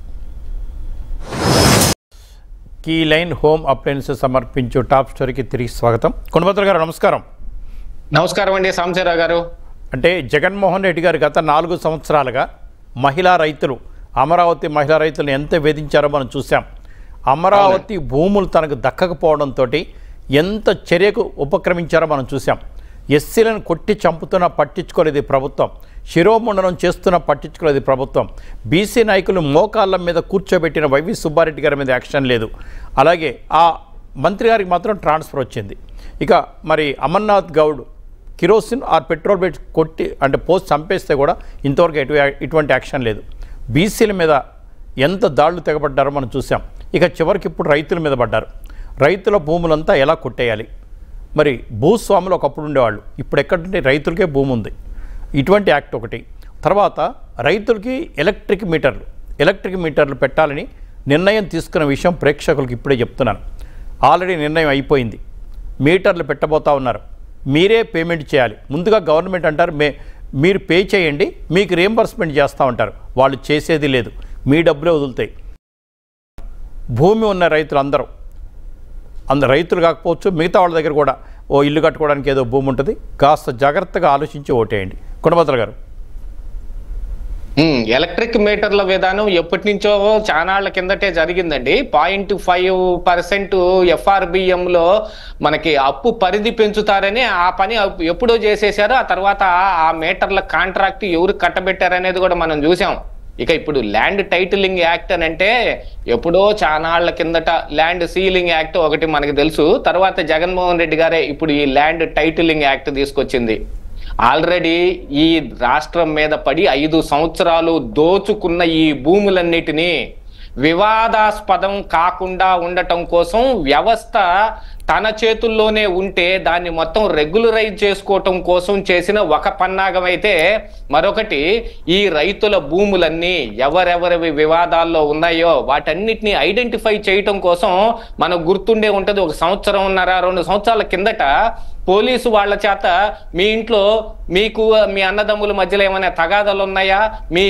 S1: కీ లైన్ హోమ్ అప్లయన్సెస్ సమర్పించు టాప్ స్టోరీకి తిరిగి స్వాగతం కుండబద్దల గారు నమస్కారం
S4: నమస్కారం అండి సాంబశివరావు గారు
S1: అంటే జగన్మోహన్ రెడ్డి గారు గత నాలుగు సంవత్సరాలుగా మహిళా రైతులు అమరావతి మహిళా రైతులను ఎంత వేధించారో మనం చూసాం అమరావతి భూములు తనకు దక్కకపోవడంతో ఎంత చర్యకు ఉపక్రమించారో మనం చూసాం ఎస్సీలను కొట్టి చంపుతున్నా పట్టించుకోలేదు ఈ ప్రభుత్వం శిరోముండనం చేస్తున్నా పట్టించుకోలేదు ఈ ప్రభుత్వం బీసీ నాయకులు మోకాళ్ళ మీద కూర్చోబెట్టిన వైవి సుబ్బారెడ్డి గారి మీద యాక్షన్ లేదు అలాగే ఆ మంత్రి గారికి మాత్రం ట్రాన్స్ఫర్ వచ్చింది ఇక మరి Amarnath Goud kerosene or petrol పెట్టి కొట్టి అంటే పోస్ట్ చంపేస్తే కూడా ఇంతవరకు ఎటు ఇటువంటి యాక్షన్ లేదు బీసీల మీద ఎంత దాడులు తెగబడ్డారో మనం చూసాం ఇక చివరికి ఇప్పుడు రైతుల మీద పడ్డారు రైతుల భూములంతా ఎలా కొట్టేయాలి మరి భూస్వాములు ఒకప్పుడు ఉండేవాళ్ళు ఇప్పుడు ఎక్కడంటే రైతులకే భూమి ఉంది ఇటువంటి యాక్ట్ ఒకటి తర్వాత రైతులకి ఎలక్ట్రిక్ మీటర్లు ఎలక్ట్రిక్ మీటర్లు పెట్టాలని నిర్ణయం తీసుకున్న విషయం ప్రేక్షకులకు ఇప్పుడే చెప్తున్నాను ఆల్రెడీ నిర్ణయం అయిపోయింది మీటర్లు పెట్టబోతా ఉన్నారు మీరే పేమెంట్ చేయాలి ముందుగా గవర్నమెంట్ అంటారు మే మీరు పే చేయండి మీకు రియంబర్స్మెంట్ చేస్తూ ఉంటారు వాళ్ళు చేసేది లేదు మీ డబ్బులే వదులుతాయి భూమి ఉన్న రైతులు అందరూ అంద రైతులు కాకపోవచ్చు మిగతా వాళ్ళ దగ్గర కూడా ఓ ఇల్లు కట్టుకోవడానికి ఏదో భూమి ఉంటుంది కాస్త జాగ్రత్తగా ఆలోచించి ఓటేయండి కుండభద్ర గారు
S4: ఉమ్, ఎలక్ట్రిక్ మీటర్ల విధానం ఎప్పటి నుంచో చానాళ్ల కిందటే జరిగిందండి పాయింట్ ఫైవ్ పర్సెంట్ ఎఫ్ఆర్బిఎం లో మనకి అప్పు పరిధి పెంచుతారని ఆ పని అప్- ఎప్పుడో చేసేశారు ఆ తర్వాత ఆ మీటర్ల కాంట్రాక్ట్ ఎవరు కట్టబెట్టారనేది కూడా మనం చూసాం ఇక ఇప్పుడు ల్యాండ్ టైటిలింగ్ యాక్ట్ అని అంటే ఎప్పుడో చానాళ్ల కిందట ల్యాండ్ సీలింగ్ యాక్ట్ ఒకటి మనకి తెలుసు తర్వాత జగన్మోహన్ రెడ్డి గారే ఇప్పుడు ఈ ల్యాండ్ టైటిలింగ్ యాక్ట్ తీసుకొచ్చింది ఆల్రెడీ ఈ రాష్ట్రం మీద పడి ఐదు సంవత్సరాలు దోచుకున్న ఈ భూములన్నిటినీ వివాదాస్పదం కాకుండా ఉండటం కోసం వ్యవస్థ తన చేతుల్లోనే ఉంటే దాన్ని మొత్తం రెగ్యులరైజ్ చేసుకోవటం కోసం చేసిన ఒక పన్నాగం అయితే మరొకటి ఈ రైతుల భూములన్నీ ఎవరెవరి వివాదాల్లో ఉన్నాయో వాటన్నిటిని ఐడెంటిఫై చేయటం కోసం మనకు గుర్తుండే ఉంటది ఒక సంవత్సరంన్నర రెండు సంవత్సరాల కిందట పోలీసు వాళ్ళ చేత మీ ఇంట్లో మీకు మీ అన్నదమ్ముల మధ్యలో ఏమైనా తగాదాలు ఉన్నాయా మీ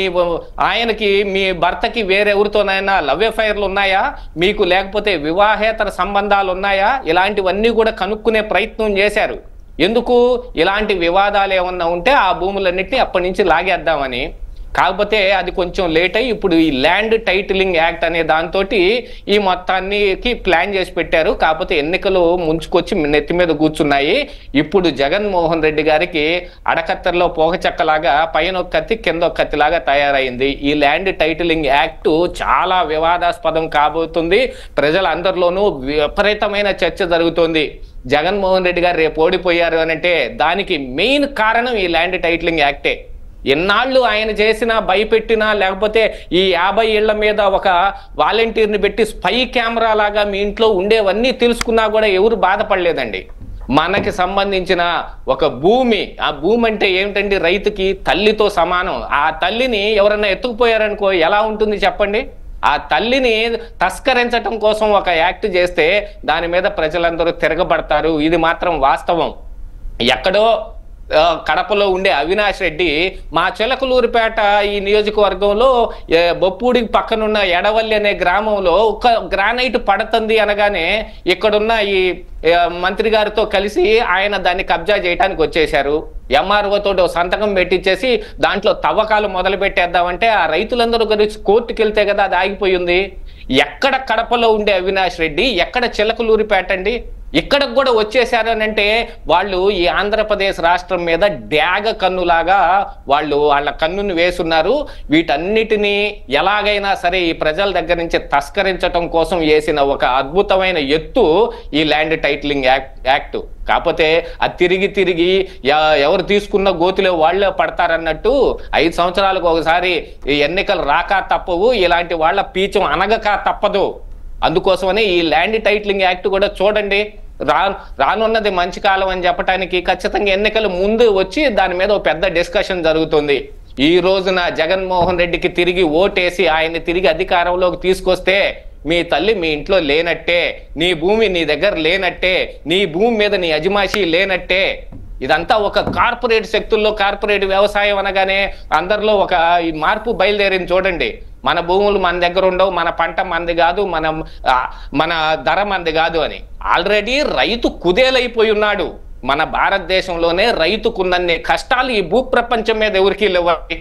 S4: ఆయనకి మీ భర్తకి వేరెవరితోనైనా లవ్ అఫైర్లు ఉన్నాయా మీకు లేకపోతే వివాహేతర సంబంధాలు ఉన్నాయా ఇలాంటివన్నీ కూడా కనుక్కునే ప్రయత్నం చేశారు ఎందుకు ఇలాంటి వివాదాలు ఏమన్నా ఉంటే ఆ భూములన్నింటినీ అప్పటి నుంచి లాగేద్దామని కాకపోతే అది కొంచెం లేట్ అయ్యి ఇప్పుడు ఈ ల్యాండ్ టైటిలింగ్ యాక్ట్ అనే దాంతో ఈ మొత్తానికి ప్లాన్ చేసి పెట్టారు కాకపోతే ఎన్నికలు ముంచుకొచ్చి నెత్తి మీద కూర్చున్నాయి ఇప్పుడు జగన్మోహన్ రెడ్డి గారికి అడకత్తెరలో పోగ చెక్కలాగా పైన ఒక కత్తి కింద ఒక కత్తిలాగా తయారైంది ఈ ల్యాండ్ టైటిలింగ్ యాక్ట్ చాలా వివాదాస్పదం కాబోతుంది ప్రజలందరిలోనూ విపరీతమైన చర్చ జరుగుతోంది జగన్మోహన్ రెడ్డి గారు రేపు ఓడిపోయారు అని అంటే దానికి మెయిన్ కారణం ఈ ల్యాండ్ టైటిలింగ్ యాక్టే ఎన్నాళ్ళు ఆయన చేసినా భయపెట్టినా లేకపోతే ఈ యాభై ఏళ్ల మీద ఒక వాలంటీర్ని పెట్టి స్పై కెమెరా లాగా మీ ఇంట్లో ఉండేవన్నీ తెలుసుకున్నా కూడా ఎవరు బాధపడలేదండి మనకి సంబంధించిన ఒక భూమి ఆ భూమి అంటే ఏమిటండి రైతుకి తల్లితో సమానం ఆ తల్లిని ఎవరన్నా ఎత్తుకుపోయారనుకో ఎలా ఉంటుంది చెప్పండి ఆ తల్లిని తస్కరించటం కోసం ఒక యాక్ట్ చేస్తే దాని మీద ప్రజలందరూ తిరగబడతారు ఇది మాత్రం వాస్తవం ఎక్కడో ఆ, కడపలో ఉండే అవినాష్ రెడ్డి మా చిలకలూరిపేట ఈ నియోజకవర్గంలో ఏ, బొప్పూడి పక్కనున్న ఎడవల్లి అనే గ్రామంలో ఒక గ్రానైట్ పడుతుంది అనగానే ఇక్కడున్న ఈ ఏ, మంత్రి గారితో కలిసి ఆయన దాన్ని కబ్జా చేయడానికి వచ్చేశారు ఎంఆర్ఓ తోటి ఒక సంతకం పెట్టించేసి దాంట్లో తవ్వకాలు మొదలు పెట్టేద్దామంటే ఆ రైతులందరూ కలిసి కోర్టుకి వెళ్తే కదా అది ఆగిపోయింది ఎక్కడ కడపలో ఉండే అవినాష్ రెడ్డి ఎక్కడ చిలకలూరిపేట అండి ఇక్కడికి కూడా వచ్చేసారు అని అంటే వాళ్ళు ఈ ఆంధ్రప్రదేశ్ రాష్ట్రం మీద డ్యాగ కన్నులాగా వాళ్ళు వాళ్ళ కన్నుని వేసున్నారు వీటన్నిటినీ ఎలాగైనా సరే ఈ ప్రజల దగ్గర నుంచి తస్కరించటం కోసం వేసిన ఒక అద్భుతమైన ఎత్తు ఈ ల్యాండ్ టైటిలింగ్ యాక్ట్ యాక్ట్ కాకపోతే అది తిరిగి తిరిగి ఎ- ఎవరు తీసుకున్న గోతిలో వాళ్ళే పడతారన్నట్టు ఐదు సంవత్సరాలకు ఒకసారి ఈ ఎన్నికలు రాక తప్పవు ఇలాంటి వాళ్ళ పీచం అనగక తప్పదు అందుకోసమని ఈ ల్యాండ్ టైటిలింగ్ యాక్ట్ కూడా చూడండి రా రానున్నది మంచి కాలం అని చెప్పడానికి ఖచ్చితంగా ఎన్నికలు ముందు వచ్చి దాని మీద ఒక పెద్ద డిస్కషన్ జరుగుతుంది ఈ రోజున జగన్మోహన్ రెడ్డికి తిరిగి ఓటేసి ఆయన్ని తిరిగి అధికారంలోకి తీసుకొస్తే మీ తల్లి మీ ఇంట్లో లేనట్టే నీ భూమి నీ దగ్గర లేనట్టే నీ భూమి మీద నీ అజమాషి లేనట్టే ఇదంతా ఒక కార్పొరేట్ శక్తుల్లో కార్పొరేట్ వ్యవసాయం అనగానే అందరిలో ఒక ఈ మార్పు బయలుదేరింది చూడండి మన భూములు మన దగ్గర ఉండవు మన పంట మనది కాదు మన ఆ, మన ధర మనది కాదు అని ఆల్రెడీ రైతు కుదేలైపోయి ఉన్నాడు మన భారతదేశంలోనే రైతుకున్నన్ని కష్టాలు ఈ భూ ప్రపంచం మీద ఎవరికి లేవండి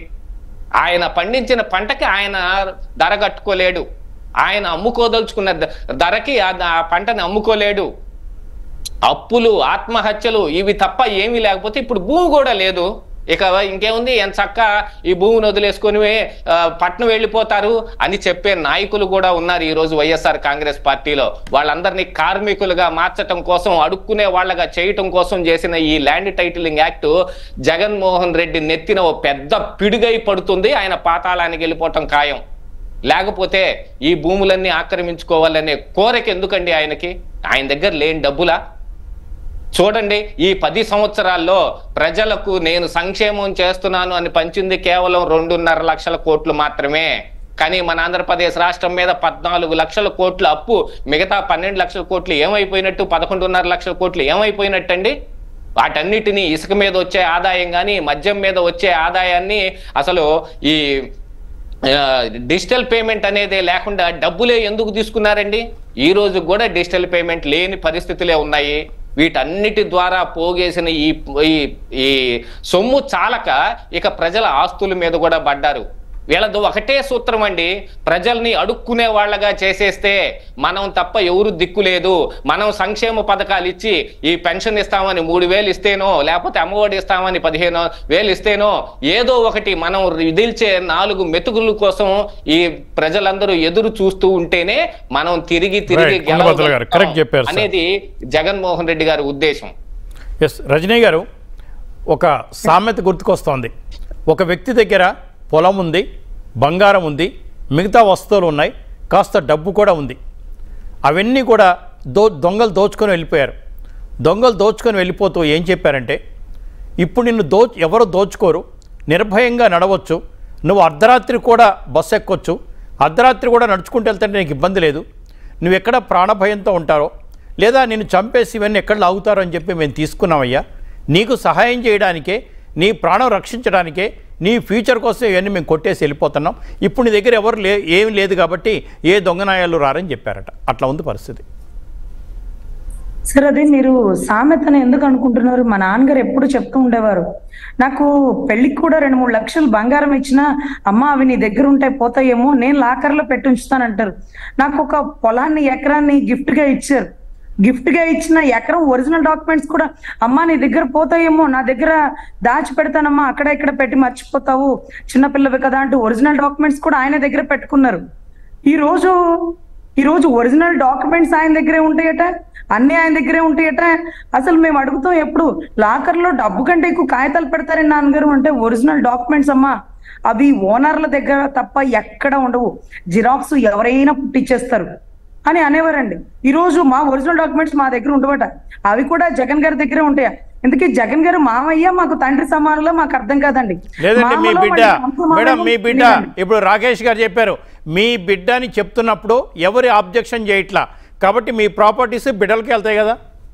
S4: ఆయన పండించిన పంటకి ఆయన ధర కట్టుకోలేడు ఆయన అమ్ముకోదలుచుకున్న ధ- ధరకి ఆ ఆ పంటని అమ్ముకోలేడు అప్పులు ఆత్మహత్యలు ఇవి తప్ప ఏమీ లేకపోతే ఇప్పుడు భూమి కూడా లేదు ఇక ఇంకేముంది ఎంత చక్క ఈ భూమిని వదిలేసుకొని ఆ, పట్నం వెళ్ళిపోతారు అని చెప్పే నాయకులు కూడా ఉన్నారు ఈ రోజు వైఎస్ఆర్ కాంగ్రెస్ పార్టీలో వాళ్ళందరినీ కార్మికులుగా మార్చటం కోసం అడుక్కునే వాళ్ళగా చేయటం కోసం చేసిన ఈ land titling act Jaganmohan Reddy నెత్తిన ఓ పెద్ద పిడుగై పడుతుంది ఆయన పాతాళానికి వెళ్ళిపోవటం ఖాయం లేకపోతే ఈ భూములన్నీ ఆక్రమించుకోవాలనే కోరిక ఎందుకండి ఆయనకి ఆయన దగ్గర లేని డబ్బులా చూడండి ఈ పది సంవత్సరాల్లో ప్రజలకు నేను సంక్షేమం చేస్తున్నాను అని పంచింది కేవలం రెండున్నర లక్షల కోట్లు మాత్రమే కానీ మన ఆంధ్రప్రదేశ్ రాష్ట్రం మీద పద్నాలుగు లక్షల కోట్ల అప్పు మిగతా పన్నెండు లక్షల కోట్లు ఏమైపోయినట్టు పదకొండున్నర లక్షల కోట్లు ఏమైపోయినట్టండి వాటన్నిటినీ ఇసుక మీద వచ్చే ఆదాయం కానీ మద్యం మీద వచ్చే ఆదాయాన్ని అసలు ఈ ఆ, డిజిటల్ పేమెంట్ అనేది లేకుండా డబ్బులే ఎందుకు తీసుకున్నారండి ఈ రోజు కూడా డిజిటల్ పేమెంట్ లేని పరిస్థితులే ఉన్నాయి వీటన్నిటి ద్వారా పోగేసిన ఈ ఈ- ఈ సొమ్ము చాలక ఇక ప్రజల ఆస్తుల మీద కూడా పడ్డారు వీళ్ళది ఒకటే సూత్రం అండి ప్రజల్ని అడుక్కునే వాళ్ళగా చేసేస్తే మనం తప్ప ఎవరు దిక్కు లేదు మనం సంక్షేమ పథకాలు ఇచ్చి ఈ పెన్షన్ ఇస్తామని మూడు వేలు ఇస్తేనో లేకపోతే అమ్మఒడి ఇస్తామని పదిహేను వేలు ఇస్తేనో ఏదో ఒకటి మనం విధిల్చే నాలుగు మెతుకుల కోసం ఈ ప్రజలందరూ ఎదురు చూస్తూ ఉంటేనే మనం తిరిగి తిరిగి
S1: Right. కొండబద్దలు గారు, correct
S4: గెలవగలుగుతాం
S1: చెప్పారు, sir.
S4: అనేది జగన్మోహన్ రెడ్డి గారి ఉద్దేశం
S1: ఎస్ రజనీ గారు ఒక సామెత గుర్తుకొస్తోంది ఒక వ్యక్తి దగ్గర పొలం ఉంది బంగారం ఉంది మిగతా వస్తువులు ఉన్నాయి కాస్త డబ్బు కూడా ఉంది అవన్నీ కూడా దో దొంగలు దోచుకొని వెళ్ళిపోయారు దొంగలు దోచుకొని వెళ్ళిపోతూ ఏం చెప్పారంటే ఇప్పుడు నిన్ను దో ఎవరు దోచుకోరు నిర్భయంగా నడవచ్చు నువ్వు అర్ధరాత్రి కూడా బస్సు ఎక్కొచ్చు అర్ధరాత్రి కూడా నడుచుకుంటూ వెళ్తే నీకు ఇబ్బంది లేదు నువ్వు ఎక్కడ ప్రాణభయంతో ఉంటారో లేదా నిన్ను చంపేసి ఇవన్నీ ఎక్కడ లాగుతారో అని చెప్పి మేము తీసుకున్నామయ్యా నీకు సహాయం చేయడానికే నీ ప్రాణం రక్షించడానికే నీ ఫ్యూచర్ కోసం ఇవన్నీ మేము కొట్టేసి వెళ్ళిపోతున్నాం ఇప్పుడు నీ దగ్గర ఎవరు లే ఏం లేదు కాబట్టి ఏ దొంగనాయాలు రారని చెప్పారట అట్లా ఉంది పరిస్థితి
S2: సార్ అది మీరు సామెతను ఎందుకు అనుకుంటున్నారు మా నాన్నగారు ఎప్పుడు చెప్తూ ఉండేవారు నాకు పెళ్లికి కూడా రెండు మూడు లక్షలు బంగారం ఇచ్చినా అమ్మ అవి నీ దగ్గర ఉంటే పోతాయేమో నేను లాకర్లో పెట్టి ఉంచుతానంటారు నాకు ఒక పొలాన్ని ఎకరాన్ని గిఫ్ట్ గా ఇచ్చారు గిఫ్ట్ గా ఇచ్చిన ఎకరం ఒరిజినల్ డాక్యుమెంట్స్ కూడా అమ్మా నీ దగ్గర పోతాయేమో నా దగ్గర దాచి పెడతానమ్మా అక్కడ ఇక్కడ పెట్టి మర్చిపోతావు చిన్నపిల్లవి కదా అంటూ ఒరిజినల్ డాక్యుమెంట్స్ కూడా ఆయన దగ్గర పెట్టుకున్నారు ఈ రోజు ఈ రోజు ఒరిజినల్ డాక్యుమెంట్స్ ఆయన దగ్గరే ఉంటాయట అన్ని ఆయన దగ్గరే ఉంటాయట అసలు మేము అడుగుతాం ఎప్పుడు లాకర్ లో డబ్బు కంటే ఎక్కువ కాగితాలు పెడతారని నాన్నగారు అంటే ఒరిజినల్ డాక్యుమెంట్స్ అమ్మా అవి ఓనర్ల దగ్గర తప్ప ఎక్కడ ఉండవు జిరాక్స్ ఎవరైనా పుట్టిచ్చేస్తారు అని అనేవారండి ఈ రోజు మా ఒరిజినల్ డాక్యుమెంట్స్ మా దగ్గర ఉండవట అవి కూడా జగన్ గారి దగ్గరే ఉంటాయా ఎందుకే జగన్ గారు మామయ్య మాకు తండ్రి సమానంలో మాకు అర్థం కాదండి
S1: లేదండి మీ
S2: మామలో
S1: బిడ్డ
S2: వాళ్ళకి అంత
S1: మేడం
S2: మామయ్య
S1: మీ బిడ్డ
S2: తెలియదండి.
S1: ఇప్పుడు రాకేష్ గారు చెప్పారు మీ బిడ్డ అని చెప్తున్నప్పుడు ఎవరి ఆబ్జెక్షన్ చేయట్లా కాబట్టి మీ ప్రాపర్టీస్ బిడ్డలకి వెళ్తాయి కదా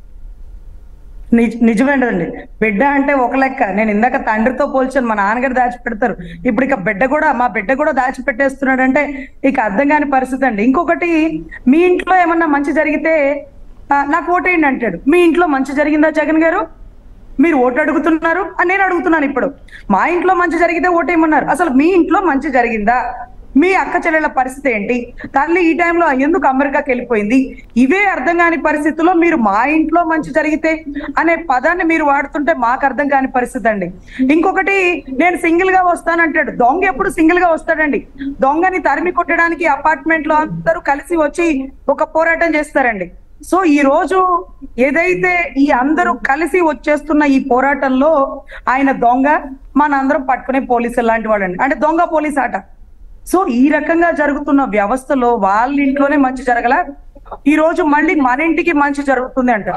S2: నిజ- నిజమేనండి బిడ్డ అంటే ఒక లెక్క నేను ఇందాక తండ్రితో పోల్చాను మా నాన్నగారు దాచిపెడతారు ఇప్పుడు ఇక బిడ్డ కూడా మా బిడ్డ కూడా దాచిపెట్టేస్తున్నాడంటే ఇక అర్థం కాని పరిస్థితి అండి ఇంకొకటి మీ ఇంట్లో ఏమన్నా మంచి జరిగితే ఆ, నాకు ఓటేయండి అంటాడు మీ ఇంట్లో మంచి జరిగిందా జగన్ గారు మీరు ఓటు అడుగుతున్నారు అని నేను అడుగుతున్నాను ఇప్పుడు మా ఇంట్లో మంచి జరిగితే ఓటేయమన్నారు అసలు మీ ఇంట్లో మంచి జరిగిందా మీ అక్క చెల్లెళ్ళ పరిస్థితి ఏంటి తల్లి ఈ టైంలో ఎందుకు అమెరికాకి వెళ్ళిపోయింది ఇవే అర్థం కాని పరిస్థితుల్లో మీరు మా ఇంట్లో మంచి జరిగితే అనే పదాన్ని మీరు వాడుతుంటే మాకు అర్థం కాని పరిస్థితి అండి ఇంకొకటి నేను సింగిల్ గా వస్తానంటాడు దొంగ ఎప్పుడు సింగిల్ గా వస్తాడండి దొంగని తరిమి కొట్టడానికి అపార్ట్మెంట్ లో అందరూ కలిసి వచ్చి ఒక పోరాటం చేస్తారండి సో ఈ రోజు ఏదైతే ఈ అందరూ కలిసి వచ్చేస్తున్న ఈ పోరాటంలో ఆయన దొంగ మనందరం పట్టుకునే పోలీసులు లాంటి వాళ్ళండి అంటే దొంగ పోలీస్ ఆట సో ఈ రకంగా జరుగుతున్న వ్యవస్థలో వాళ్ళ ఇంట్లోనే మంచి జరగల ఈ రోజు మళ్ళీ మన ఇంటికి మంచి జరుగుతుంది అంట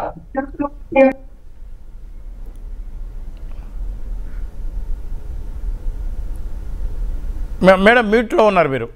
S1: మే- మేడం మ్యూట్లో ఉన్నారు మీరు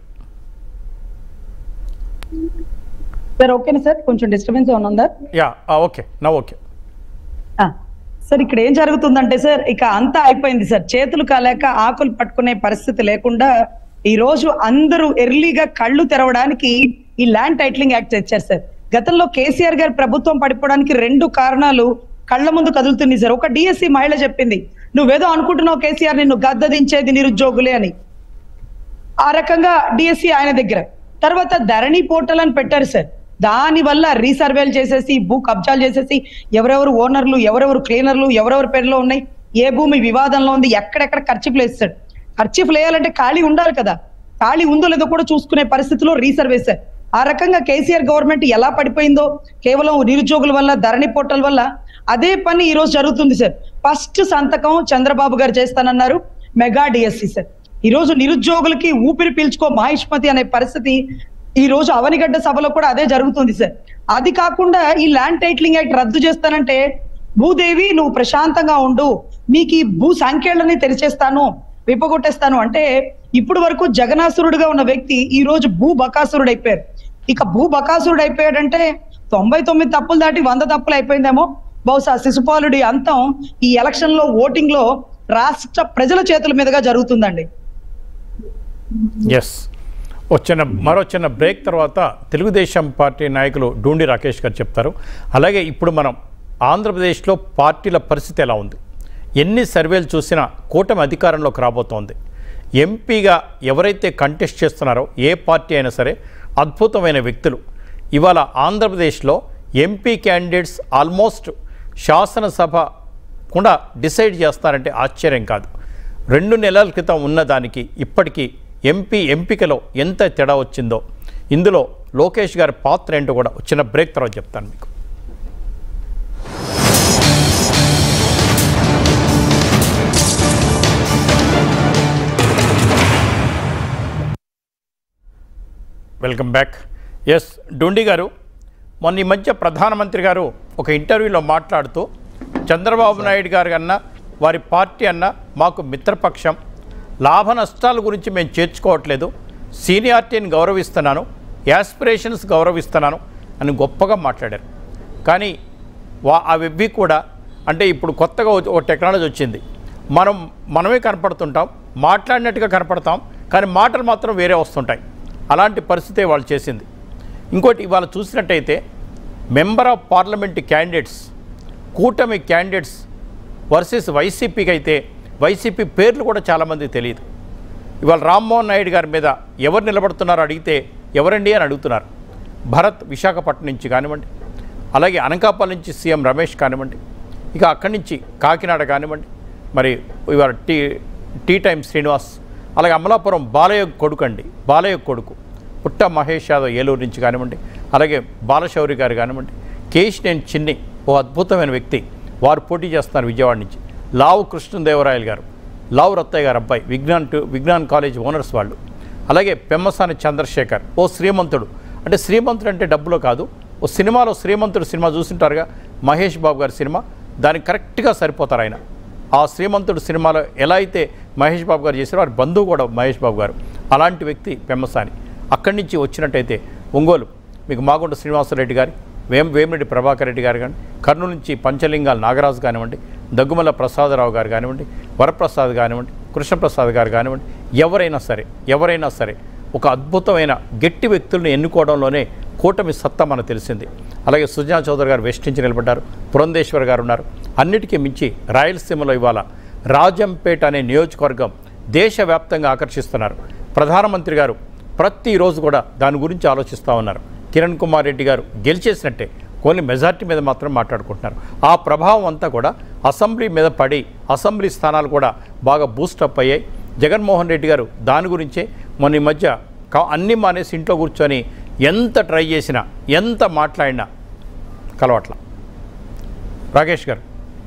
S2: సార్ ఓకేనా సార్ కొంచెం డిస్టర్బెన్స్ ఏమైనా ఉందా
S1: యా ఓకే నా ఓకే
S2: ఆ, సార్ ఇక్కడ ఏం జరుగుతుందంటే సార్ ఇక అంతా అయిపోయింది సార్ చేతులు కాలేక ఆకులు పట్టుకునే పరిస్థితి లేకుండా ఈ రోజు అందరూ ఎర్లీగా కళ్ళు తెరవడానికి ఈ ల్యాండ్ టైటిలింగ్ యాక్ట్ తెచ్చారు సార్ గతంలో కేసీఆర్ గారి ప్రభుత్వం పడిపోవడానికి రెండు కారణాలు కళ్ళ ముందు కదులుతుంది సార్ ఒక డిఎస్సి మహిళ చెప్పింది నువ్వేదో అనుకుంటున్నావు కేసీఆర్ నిన్ను గద్దదించేది నిరుద్యోగులే అని ఆ రకంగా డిఎస్సి ఆయన దగ్గర తర్వాత ధరణి పోర్టల్ అని పెట్టారు సార్ దాని వల్ల రీసర్వేలు చేసేసి భూ కబ్జాలు చేసేసి ఎవరెవరు ఓనర్లు ఎవరెవరు క్లీనర్లు ఎవరెవరి పేరులో ఉన్నాయి ఏ భూమి వివాదంలో ఉంది ఎక్కడెక్కడ ఖర్చు వేస్తాడు ఖర్చు వేయాలంటే ఖాళీ ఉండాలి కదా ఖాళీ ఉందో లేదో కూడా చూసుకునే పరిస్థితిలో రీసర్వే సార్ ఆ రకంగా కేసీఆర్ గవర్నమెంట్ ఎలా పడిపోయిందో కేవలం నిరుద్యోగుల వల్ల ధరణి పోర్టల్ వల్ల అదే పని ఈ రోజు జరుగుతుంది సార్ ఫస్ట్ సంతకం చంద్రబాబు గారు చేస్తానన్నారు మెగా డిఎస్సి సార్ ఈ రోజు నిరుద్యోగులకి ఊపిరి పీల్చుకో మహిష్మతి అనే పరిస్థితి ఈ రోజు అవనిగడ్డ సభలో కూడా అదే జరుగుతుంది సార్ అది కాకుండా ఈ ల్యాండ్ టైటిలింగ్ యాక్ట్ రద్దు చేస్తానంటే భూదేవి నువ్వు ప్రశాంతంగా ఉండు మీకు ఈ భూ సంఖ్యలని తెరిచేస్తాను విప్పగొట్టేస్తాను అంటే ఇప్పుడు వరకు జగనాసురుడుగా ఉన్న వ్యక్తి ఈ రోజు భూ బకాసురుడు అయిపోయారు ఇక భూ బకాసురుడు అయిపోయాడంటే తొంభై తొమ్మిది తప్పులు దాటి వంద తప్పులు అయిపోయిందేమో బహుశా శిశుపాలుడి అంతం ఈ ఎలక్షన్ లో ఓటింగ్ లో రాష్ట్ర ప్రజల చేతుల మీదుగా జరుగుతుందండి
S1: ఎస్ వచ్చిన మరో చిన్న బ్రేక్ తర్వాత తెలుగుదేశం పార్టీ నాయకులు డూండి రాకేష్ గారు చెప్తారు అలాగే ఇప్పుడు మనం ఆంధ్రప్రదేశ్లో పార్టీల పరిస్థితి ఎలా ఉంది ఎన్ని సర్వేలు చూసినా కూటమి అధికారంలోకి రాబోతోంది ఎంపీగా ఎవరైతే కంటెస్ట్ చేస్తున్నారో ఏ పార్టీ అయినా సరే అద్భుతమైన వ్యక్తులు ఇవాళ ఆంధ్రప్రదేశ్లో ఎంపీ క్యాండిడేట్స్ ఆల్మోస్ట్ శాసనసభ కూడా డిసైడ్ చేస్తారంటే ఆశ్చర్యం కాదు రెండు నెలల క్రితం ఉన్నదానికి ఇప్పటికీ ఎంపీ ఎంపికలో ఎంత తేడా వచ్చిందో ఇందులో లోకేష్ గారి పాత్ర ఏంటో కూడా చిన్న బ్రేక్ తర్వాత చెప్తాను మీకు వెల్కమ్ బ్యాక్ ఎస్ డొండి గారు మొన్న ఈ మధ్య ప్రధానమంత్రి గారు ఒక ఇంటర్వ్యూలో మాట్లాడుతూ చంద్రబాబు నాయుడు గారు కన్నా వారి పార్టీ అన్న మాకు మిత్రపక్షం లాభ నష్టాల గురించి మేము చేర్చుకోవట్లేదు సీనియారిటీని గౌరవిస్తున్నాను యాస్పిరేషన్స్ గౌరవిస్తున్నాను అని గొప్పగా మాట్లాడారు కానీ వా అవి కూడా అంటే ఇప్పుడు కొత్తగా ఒక- ఒక టెక్నాలజీ వచ్చింది మనం మనమే కనపడుతుంటాం మాట్లాడినట్టుగా కనపడతాం కానీ మాటలు మాత్రం వేరే వస్తుంటాయి అలాంటి పరిస్థితే వాళ్ళు చేసింది ఇంకోటి ఇవాళ చూసినట్టయితే మెంబర్ ఆఫ్ పార్లమెంట్ క్యాండిడేట్స్ కూటమి క్యాండిడేట్స్ వర్సెస్ వైసీపీకి అయితే వైసీపీ పేర్లు కూడా చాలామంది తెలియదు ఇవాళ రామ్మోహన్ నాయుడు గారి మీద ఎవరు నిలబడుతున్నారో అడిగితే ఎవరండి అని అడుగుతున్నారు భరత్ విశాఖపట్నం నుంచి కానివ్వండి అలాగే అనకాపల్లి నుంచి సీఎం రమేష్ కానివ్వండి ఇక అక్కడి నుంచి కాకినాడ కానివ్వండి మరి ఇవాళ టీ టీ టైమ్ శ్రీనివాస్ అలాగే అమలాపురం బాలయ్య కొడుకు అండి బాలయ్య కొడుకు పుట్ట మహేష్ యాదవ్ ఏలూరు నుంచి కానివ్వండి అలాగే బాలశౌరి గారు కానివ్వండి కేశినేని చిన్ని ఓ అద్భుతమైన వ్యక్తి వారు పోటీ చేస్తున్నారు విజయవాడ నుంచి లావు కృష్ణదేవరాయలు గారు లావు రత్తయ్య గారు అబ్బాయి Vignan to Vignan college owners వాళ్ళు అలాగే పెమ్మసాని చంద్రశేఖర్ ఓ శ్రీమంతుడు అంటే శ్రీమంతుడు అంటే డబ్బులో కాదు ఓ సినిమాలో శ్రీమంతుడు సినిమా చూసింటారుగా మహేష్ బాబు గారి సినిమా దానికి కరెక్ట్గా సరిపోతారు ఆయన ఆ శ్రీమంతుడు సినిమాలో ఎలా అయితే మహేష్ బాబు గారు చేశారో వారి బంధువు కూడా మహేష్ బాబు గారు అలాంటి వ్యక్తి పెమ్మసాని అక్కడి నుంచి వచ్చినట్టయితే ఒంగోలు మీకు మాగుంట శ్రీనివాసరెడ్డి గారి వేం వేమిరెడ్డి ప్రభాకర్ రెడ్డి గారు కానీ కర్నూలు నుంచి పంచలింగాల నాగరాజు కానివ్వండి దగ్గుమల్ల ప్రసాదరావు గారు కానివ్వండి వరప్రసాద్ కానివ్వండి కృష్ణప్రసాద్ గారు కానివ్వండి ఎవరైనా సరే ఎవరైనా సరే ఒక అద్భుతమైన గట్టి వ్యక్తులను ఎన్నుకోవడంలోనే కూటమి సత్తా మనకు తెలిసింది అలాగే సుజనా చౌదరి గారు వెస్ట్ నుంచి నిలబడ్డారు పురంధేశ్వర్ గారు ఉన్నారు అన్నిటికీ మించి రాయలసీమలో ఇవాళ రాజంపేట అనే నియోజకవర్గం దేశవ్యాప్తంగా ఆకర్షిస్తున్నారు ప్రధానమంత్రి గారు ప్రతిరోజు కూడా దాని గురించి ఆలోచిస్తూ ఉన్నారు కిరణ్ కుమార్ రెడ్డి గారు గెలిచేసినట్టే కొన్ని మెజార్టీ మీద మాత్రం మాట్లాడుకుంటున్నారు ఆ ప్రభావం అంతా కూడా అసెంబ్లీ మీద పడి అసెంబ్లీ స్థానాలు కూడా బాగా బూస్టప్ అయ్యాయి జగన్మోహన్ రెడ్డి గారు దాని గురించే మొన్న ఈ మధ్య కా- అన్ని మానేసి ఇంట్లో కూర్చొని ఎంత ట్రై చేసినా ఎంత మాట్లాడినా కలవట్ల రాకేష్ గారు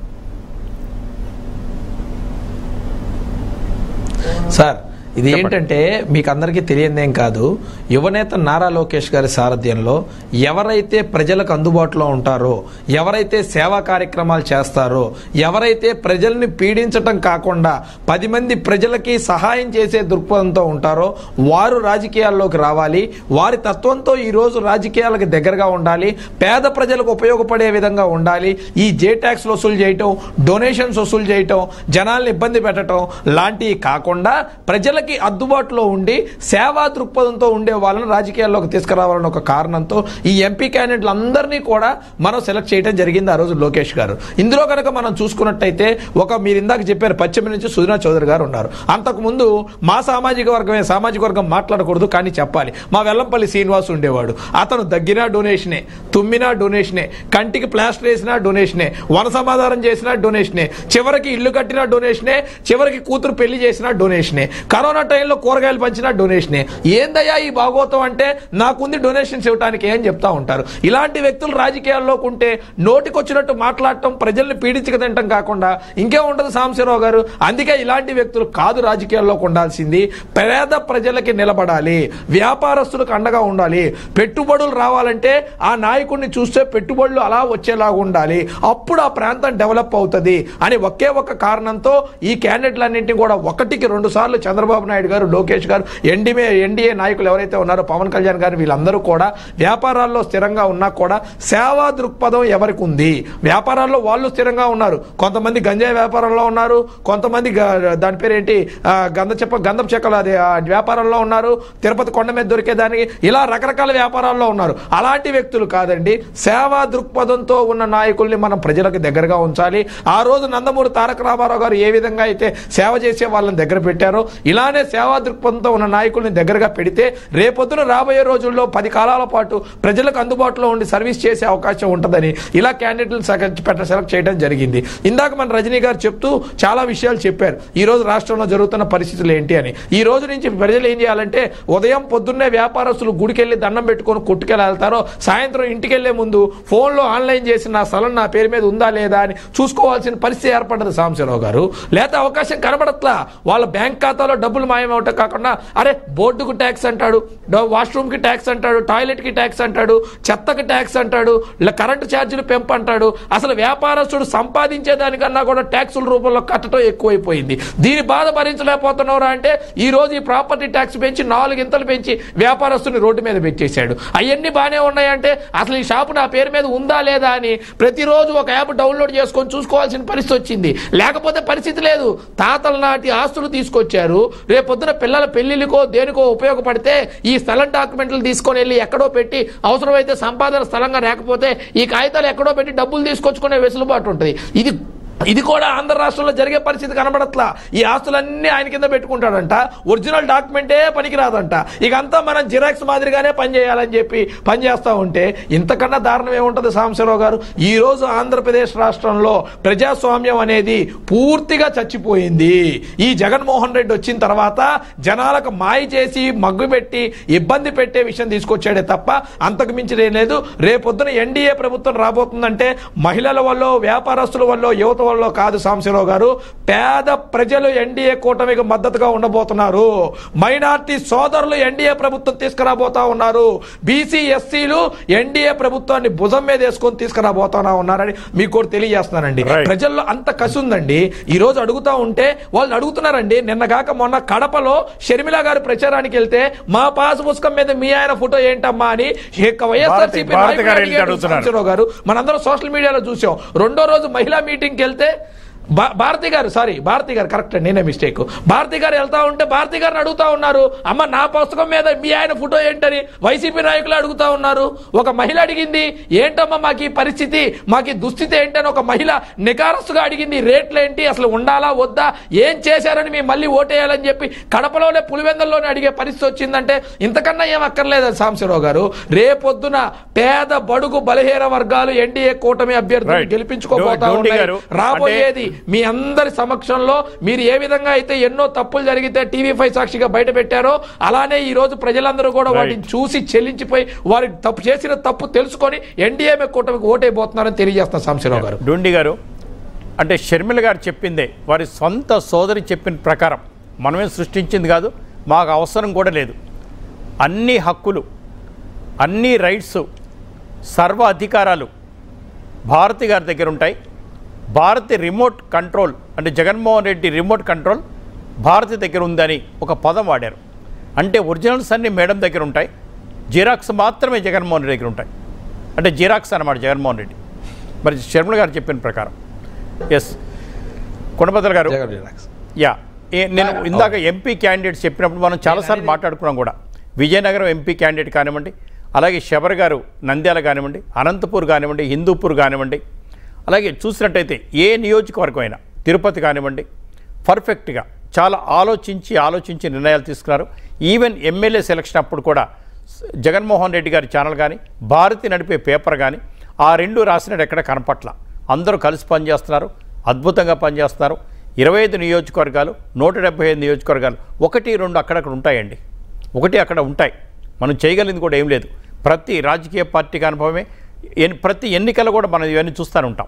S3: సార్ ఇది ఏంటంటే మీకు అందరికీ తెలియదేం కాదు యువనేత నారా లోకేష్ గారి సారథ్యంలో ఎవరైతే ప్రజలకు అందుబాటులో ఉంటారో ఎవరైతే సేవా కార్యక్రమాలు చేస్తారో ఎవరైతే ప్రజల్ని పీడించటం కాకుండా పది మంది ప్రజలకి సహాయం చేసే దృక్పథంతో ఉంటారో వారు రాజకీయాల్లోకి రావాలి వారి తత్వంతో ఈ రోజు రాజకీయాలకు దగ్గరగా ఉండాలి పేద ప్రజలకు ఉపయోగపడే విధంగా ఉండాలి ఈ జే ట్యాక్స్ వసూలు చేయటం డొనేషన్స్ వసూలు చేయటం జనాల్ని ఇబ్బంది పెట్టడం లాంటివి కాకుండా ప్రజలకి అందుబాటులో ఉండి సేవా దృక్పథంతో ఉండే వాళ్ళని రాజకీయాల్లోకి తీసుకురావాలని ఒక కారణంతో ఈ ఎంపీ క్యాండిడేట్లు అందరినీ కూడా మనం సెలెక్ట్ చేయడం జరిగింది ఆ రోజు లోకేష్ గారు ఇందులో కనుక మనం చూసుకున్నట్టయితే ఒక మీరు ఇందాక చెప్పారు పశ్చిమ నుంచి సుజనా చౌదరి గారు ఉన్నారు అంతకుముందు మా సామాజిక వర్గమే సామాజిక వర్గం మాట్లాడకూడదు కానీ చెప్పాలి మా వెల్లంపల్లి శ్రీనివాస్ ఉండేవాడు అతను దగ్గినా డొనేషనే తుమ్మినా డొనేషనే కంటికి ప్లాస్టర్ వేసినా డొనేషనే వన సమాధానం చేసినా డొనేషనే చివరికి ఇల్లు కట్టినా డొనేషనే చివరికి కూతురు పెళ్లి చేసినా డొనేషనే కరోనా టైంలో కూరగాయలు పంచినా డొనేషనే ఏందయ్యా ఈ భాగవతం అంటే నాకుంది డొనేషన్స్ ఇవ్వడానికి ఏం చెప్తా ఉంటారు ఇలాంటి వ్యక్తులు రాజకీయాల్లోకి ఉంటే నోటికొచ్చినట్టు మాట్లాడటం ప్రజల్ని పీడించక తింటం కాకుండా ఇంకే ఉండదు సాంబశివరావు గారు అందుకే ఇలాంటి వ్యక్తులు కాదు రాజకీయాల్లోకి ఉండాల్సింది పేద ప్రజలకి నిలబడాలి వ్యాపారస్తులకు అండగా ఉండాలి పెట్టుబడులు రావాలంటే ఆ నాయకుడిని చూస్తే పెట్టుబడులు అలా వచ్చేలాగా ఉండాలి అప్పుడు ఆ ప్రాంతం డెవలప్ అవుతుంది అని ఒకే ఒక కారణంతో ఈ క్యాండిడేట్లన్నింటినీ కూడా ఒకటికి రెండు సార్లు చంద్రబాబు నాయుడు గారు లోకేష్ గారు ఎన్డీఏ ఎన్డీఏ నాయకులు ఎవరైతే ఉన్నారో పవన్ కళ్యాణ్ గారు వీళ్ళందరూ కూడా వ్యాపారాల్లో స్థిరంగా ఉన్నా కూడా సేవా దృక్పథం ఎవరికి ఉంది వ్యాపారాల్లో వాళ్ళు స్థిరంగా ఉన్నారు కొంతమంది గంజాయి వ్యాపారంలో ఉన్నారు కొంతమంది గ- దాని పేరు ఏంటి ఆ, గంధ చెప్ప గంధం చెక్కలు అది ఆ, వ్యాపారంలో ఉన్నారు తిరుపతి కొండ మీద దొరికేదానికి ఇలా రకరకాల వ్యాపారాల్లో ఉన్నారు అలాంటి వ్యక్తులు కాదండి సేవా దృక్పథంతో ఉన్న నాయకుల్ని మనం ప్రజలకు దగ్గరగా ఉంచాలి ఆ రోజు నందమూరి తారక రామారావు గారు ఏ విధంగా అయితే సేవ చేసే వాళ్ళని దగ్గర పెట్టారో ఇలానే సేవా దృక్పథంతో ఉన్న నాయకుల్ని దగ్గరగా పెడితే రేపొద్దున రాబోయే రోజుల్లో పది కాలాల పాటు ప్రజలకు అందుబాటులో ఉండి సర్వీస్ చేసే అవకాశం ఉంటుందని ఇలా క్యాండిడేట్లు పెట్ట సెలెక్ట్ చేయడం జరిగింది ఇందాక మన రజనీ గారు చెప్తూ చాలా విషయాలు చెప్పారు ఈ రోజు రాష్ట్రంలో జరుగుతున్న పరిస్థితులు ఏంటి అని ఈ రోజు నుంచి ప్రజలు ఏం చేయాలంటే ఉదయం పొద్దున్నే వ్యాపారస్తులు గుడికెళ్ళి దండం పెట్టుకొని కొట్టుకెళ్ళి వెళ్తారో సాయంత్రం ఇంటికి వెళ్లే ముందు ఫోన్లో ఆన్లైన్ చేసి నా స్థలం నా పేరు మీద ఉందా లేదా అని చూసుకోవాల్సిన పరిస్థితి ఏర్పడ్డది సాంబశివరావు గారు లేకపోతే అవకాశం కనబడట్లా వాళ్ళ బ్యాంక్ ఖాతాలో డబ్బులు డబ్బులు మాయమవటం కాకుండా అరే బోర్డుకు ట్యాక్స్ అంటాడు డ- వాష్రూమ్కి ట్యాక్స్ అంటాడు టాయిలెట్కి ట్యాక్స్ అంటాడు చెత్తకి ట్యాక్స్ అంటాడు ఇలా కరెంటు ఛార్జీలు పెంపు అంటాడు అసలు వ్యాపారస్తుడు సంపాదించేదానికన్నా కూడా ట్యాక్సుల రూపంలో కట్టడం ఎక్కువైపోయింది దీని బాధ భరించలేకపోతున్నారా అంటే ఈ రోజు ఈ ప్రాపర్టీ ట్యాక్స్ పెంచి నాలుగు ఇంతలు పెంచి వ్యాపారస్తుని రోడ్డు మీద పెట్టేశాడు అవన్నీ బాగానే ఉన్నాయంటే అసలు ఈ షాపు నా పేరు మీద ఉందా లేదా అని ప్రతిరోజు ఒక యాప్ డౌన్లోడ్ చేసుకొని చూసుకోవాల్సిన పరిస్థితి వచ్చింది లేకపోతే పరిస్థితి లేదు తాతల నాటి ఆస్తులు తీసుకొచ్చారు రేపొద్దున పిల్లల పెళ్లికో దేనికో ఉపయోగపడితే ఈ స్థలం డాక్యుమెంట్లు తీసుకొని వెళ్ళి ఎక్కడో పెట్టి అవసరమైతే సంపాదన స్థలంగా లేకపోతే ఈ కాగితాలు ఎక్కడో పెట్టి డబ్బులు తీసుకొచ్చుకునే వెసులుబాటు ఉంటుంది ఇది ఇది కూడా ఆంధ్ర రాష్ట్రంలో జరిగే పరిస్థితి కనబడట్లా ఈ ఆస్తులన్నీ ఆయన కింద పెట్టుకుంటాడంట ఒరిజినల్ డాక్యుమెంటే పనికిరాదంట ఇక అంతా మనం జిరాక్స్ మాదిరిగానే పనిచేయాలని చెప్పి పనిచేస్తూ ఉంటే ఇంతకన్నా దారుణం ఏముంటుంది సాంబశివరావు గారు ఈ రోజు ఆంధ్రప్రదేశ్ రాష్ట్రంలో ప్రజాస్వామ్యం అనేది పూర్తిగా చచ్చిపోయింది ఈ జగన్మోహన్ రెడ్డి వచ్చిన తర్వాత జనాలకు మాయ చేసి మగ్గు పెట్టి ఇబ్బంది పెట్టే విషయం తీసుకొచ్చాడే తప్ప అంతకు మించి ఏం లేదు రేపొద్దున ఎన్డీఏ ప్రభుత్వం రాబోతుందంటే మహిళల వల్ల వ్యాపారస్తుల వల్ల యువత వల్ల కాదు సాంశరావు గారు పేద ప్రజలు ఎన్డీఏ కూటమికి మద్దతుగా ఉండబోతున్నారు మైనార్టీ సోదరులు ఎన్డీఏ ప్రభుత్వం తీసుకురాబోతా ఉన్నారు బీసీ ఎస్సీలు ఎన్డీఏ ప్రభుత్వాన్ని భుజం మీద వేసుకొని తీసుకురాబోతా ఉన్నారని మీకు కూడా తెలియజేస్తున్నానండి
S1: Right.
S3: ప్రజల్లో అంత కసి ఉందండి ఈ రోజు అడుగుతా ఉంటే వాళ్ళు అడుగుతున్నారండి నిన్నగాక మొన్న కడపలో షర్మిల గారి ప్రచారానికి వెళ్తే మా పాస్ పుస్తకం మీద మీ ఆయన ఫోటో ఏంటమ్మా అని వైఎస్ఆర్సీపీ
S1: భారతి గారు వెళ్తే అడుగుతున్నారు.
S3: రామారావు గారు మనందరం సోషల్ మీడియాలో చూసాం రెండో రోజు మహిళా మీటింగ్కి వెళ్తే భా- భారతి గారు సారీ భారతి గారు కరెక్ట్ నేనే మిస్టేక్ భారతి గారు వెళ్తా ఉంటే భారతి గారిని అడుగుతా ఉన్నారు అమ్మ నా పుస్తకం మీద మీ ఆయన ఫోటో ఏంటని వైసీపీ నాయకులు అడుగుతా ఉన్నారు ఒక మహిళ అడిగింది ఏంటమ్మా మాకు ఈ పరిస్థితి మాకు ఈ దుస్థితి ఏంటని ఒక మహిళ నికారస్తుగా అడిగింది రేట్లు ఏంటి అసలు ఉండాలా వద్దా ఏం చేశారని మేము మళ్ళీ ఓటేయాలని చెప్పి కడపలోనే పులివెందల్లోనే అడిగే పరిస్థితి వచ్చిందంటే ఇంతకన్నా ఏం అక్కర్లేదు సాంబశివరావు గారు రేపొద్దున పేద బడుగు బలహీన వర్గాలు ఎన్డీఏ కూటమి అభ్యర్థులు
S1: Right.
S3: గెలిపించుకోబోతా
S1: డోంటి
S3: ఉన్నాయి
S1: గారు,
S3: రాబోయేది మీ అందరి సమక్షంలో మీరు ఏ విధంగా అయితే ఎన్నో తప్పులు జరిగితే టీవీ ఫైవ్ సాక్షిగా బయట పెట్టారో అలానే ఈ రోజు ప్రజలందరూ కూడా
S1: Right.
S3: వాటిని చూసి చెల్లించిపోయి వారి తప్పు చేసిన తప్పు తెలుసుకొని ఎన్డీఏ కూటమికి ఓటైపోతున్నారని తెలియజేస్తున్నా సాంశరావు గారు
S1: డోండి గారు అంటే షర్మిల గారు చెప్పిందే వారి సొంత సోదరి చెప్పిన ప్రకారం మనమే సృష్టించింది కాదు మాకు అవసరం కూడా లేదు అన్ని హక్కులు అన్ని రైట్స్ సర్వ అధికారాలు భారతి గారి దగ్గర ఉంటాయి భారతి రిమోట్ కంట్రోల్ అంటే జగన్మోహన్ రెడ్డి రిమోట్ కంట్రోల్ భారతి దగ్గర ఉందని ఒక పదం వాడారు అంటే ఒరిజినల్స్ అన్ని మేడం దగ్గర ఉంటాయి జిరాక్స్ మాత్రమే జగన్మోహన్ రెడ్డి దగ్గర ఉంటాయి అంటే జిరాక్స్ అన్నమాట జగన్మోహన్ రెడ్డి మరి శర్మల గారు చెప్పిన ప్రకారం ఎస్ కొండపదల గారు
S3: జగన్ రిలాక్స్.
S1: యా ఏ- నేను ఇందాక ఎంపీ క్యాండిడేట్స్ చెప్పినప్పుడు మనం చాలాసార్లు మాట్లాడుకున్నాం కూడా విజయనగరం ఎంపీ క్యాండిడేట్ కానివ్వండి అలాగే శబర్ గారు నంద్యాల కానివ్వండి అనంతపూర్ కానివ్వండి హిందూపూర్ కానివ్వండి అలాగే చూసినట్టయితే ఏ నియోజకవర్గం అయినా తిరుపతి కానివ్వండి పర్ఫెక్ట్గా చాలా ఆలోచించి ఆలోచించి నిర్ణయాలు తీసుకున్నారు ఈవెన్ ఎమ్మెల్యే సెలక్షన్ అప్పుడు కూడా స- జగన్మోహన్ రెడ్డి గారి ఛానల్ కానీ భారతి నడిపే పేపర్ కానీ ఆ రెండు రాసినట్టు ఎక్కడ కనపట్ల అందరూ కలిసి పనిచేస్తున్నారు అద్భుతంగా పనిచేస్తున్నారు ఇరవై ఐదు నియోజకవర్గాలు నూట డెబ్బై ఐదు నియోజకవర్గాలు ఒకటి రెండు అక్కడక్కడ ఉంటాయండి ఒకటి అక్కడ ఉంటాయి మనం చేయగలిగింది కూడా ఏం లేదు ప్రతి రాజకీయ పార్టీకి అనుభవమే ఎన్- ప్రతి ఎన్నికలు కూడా మనం ఇవన్నీ చూస్తూనే ఉంటాం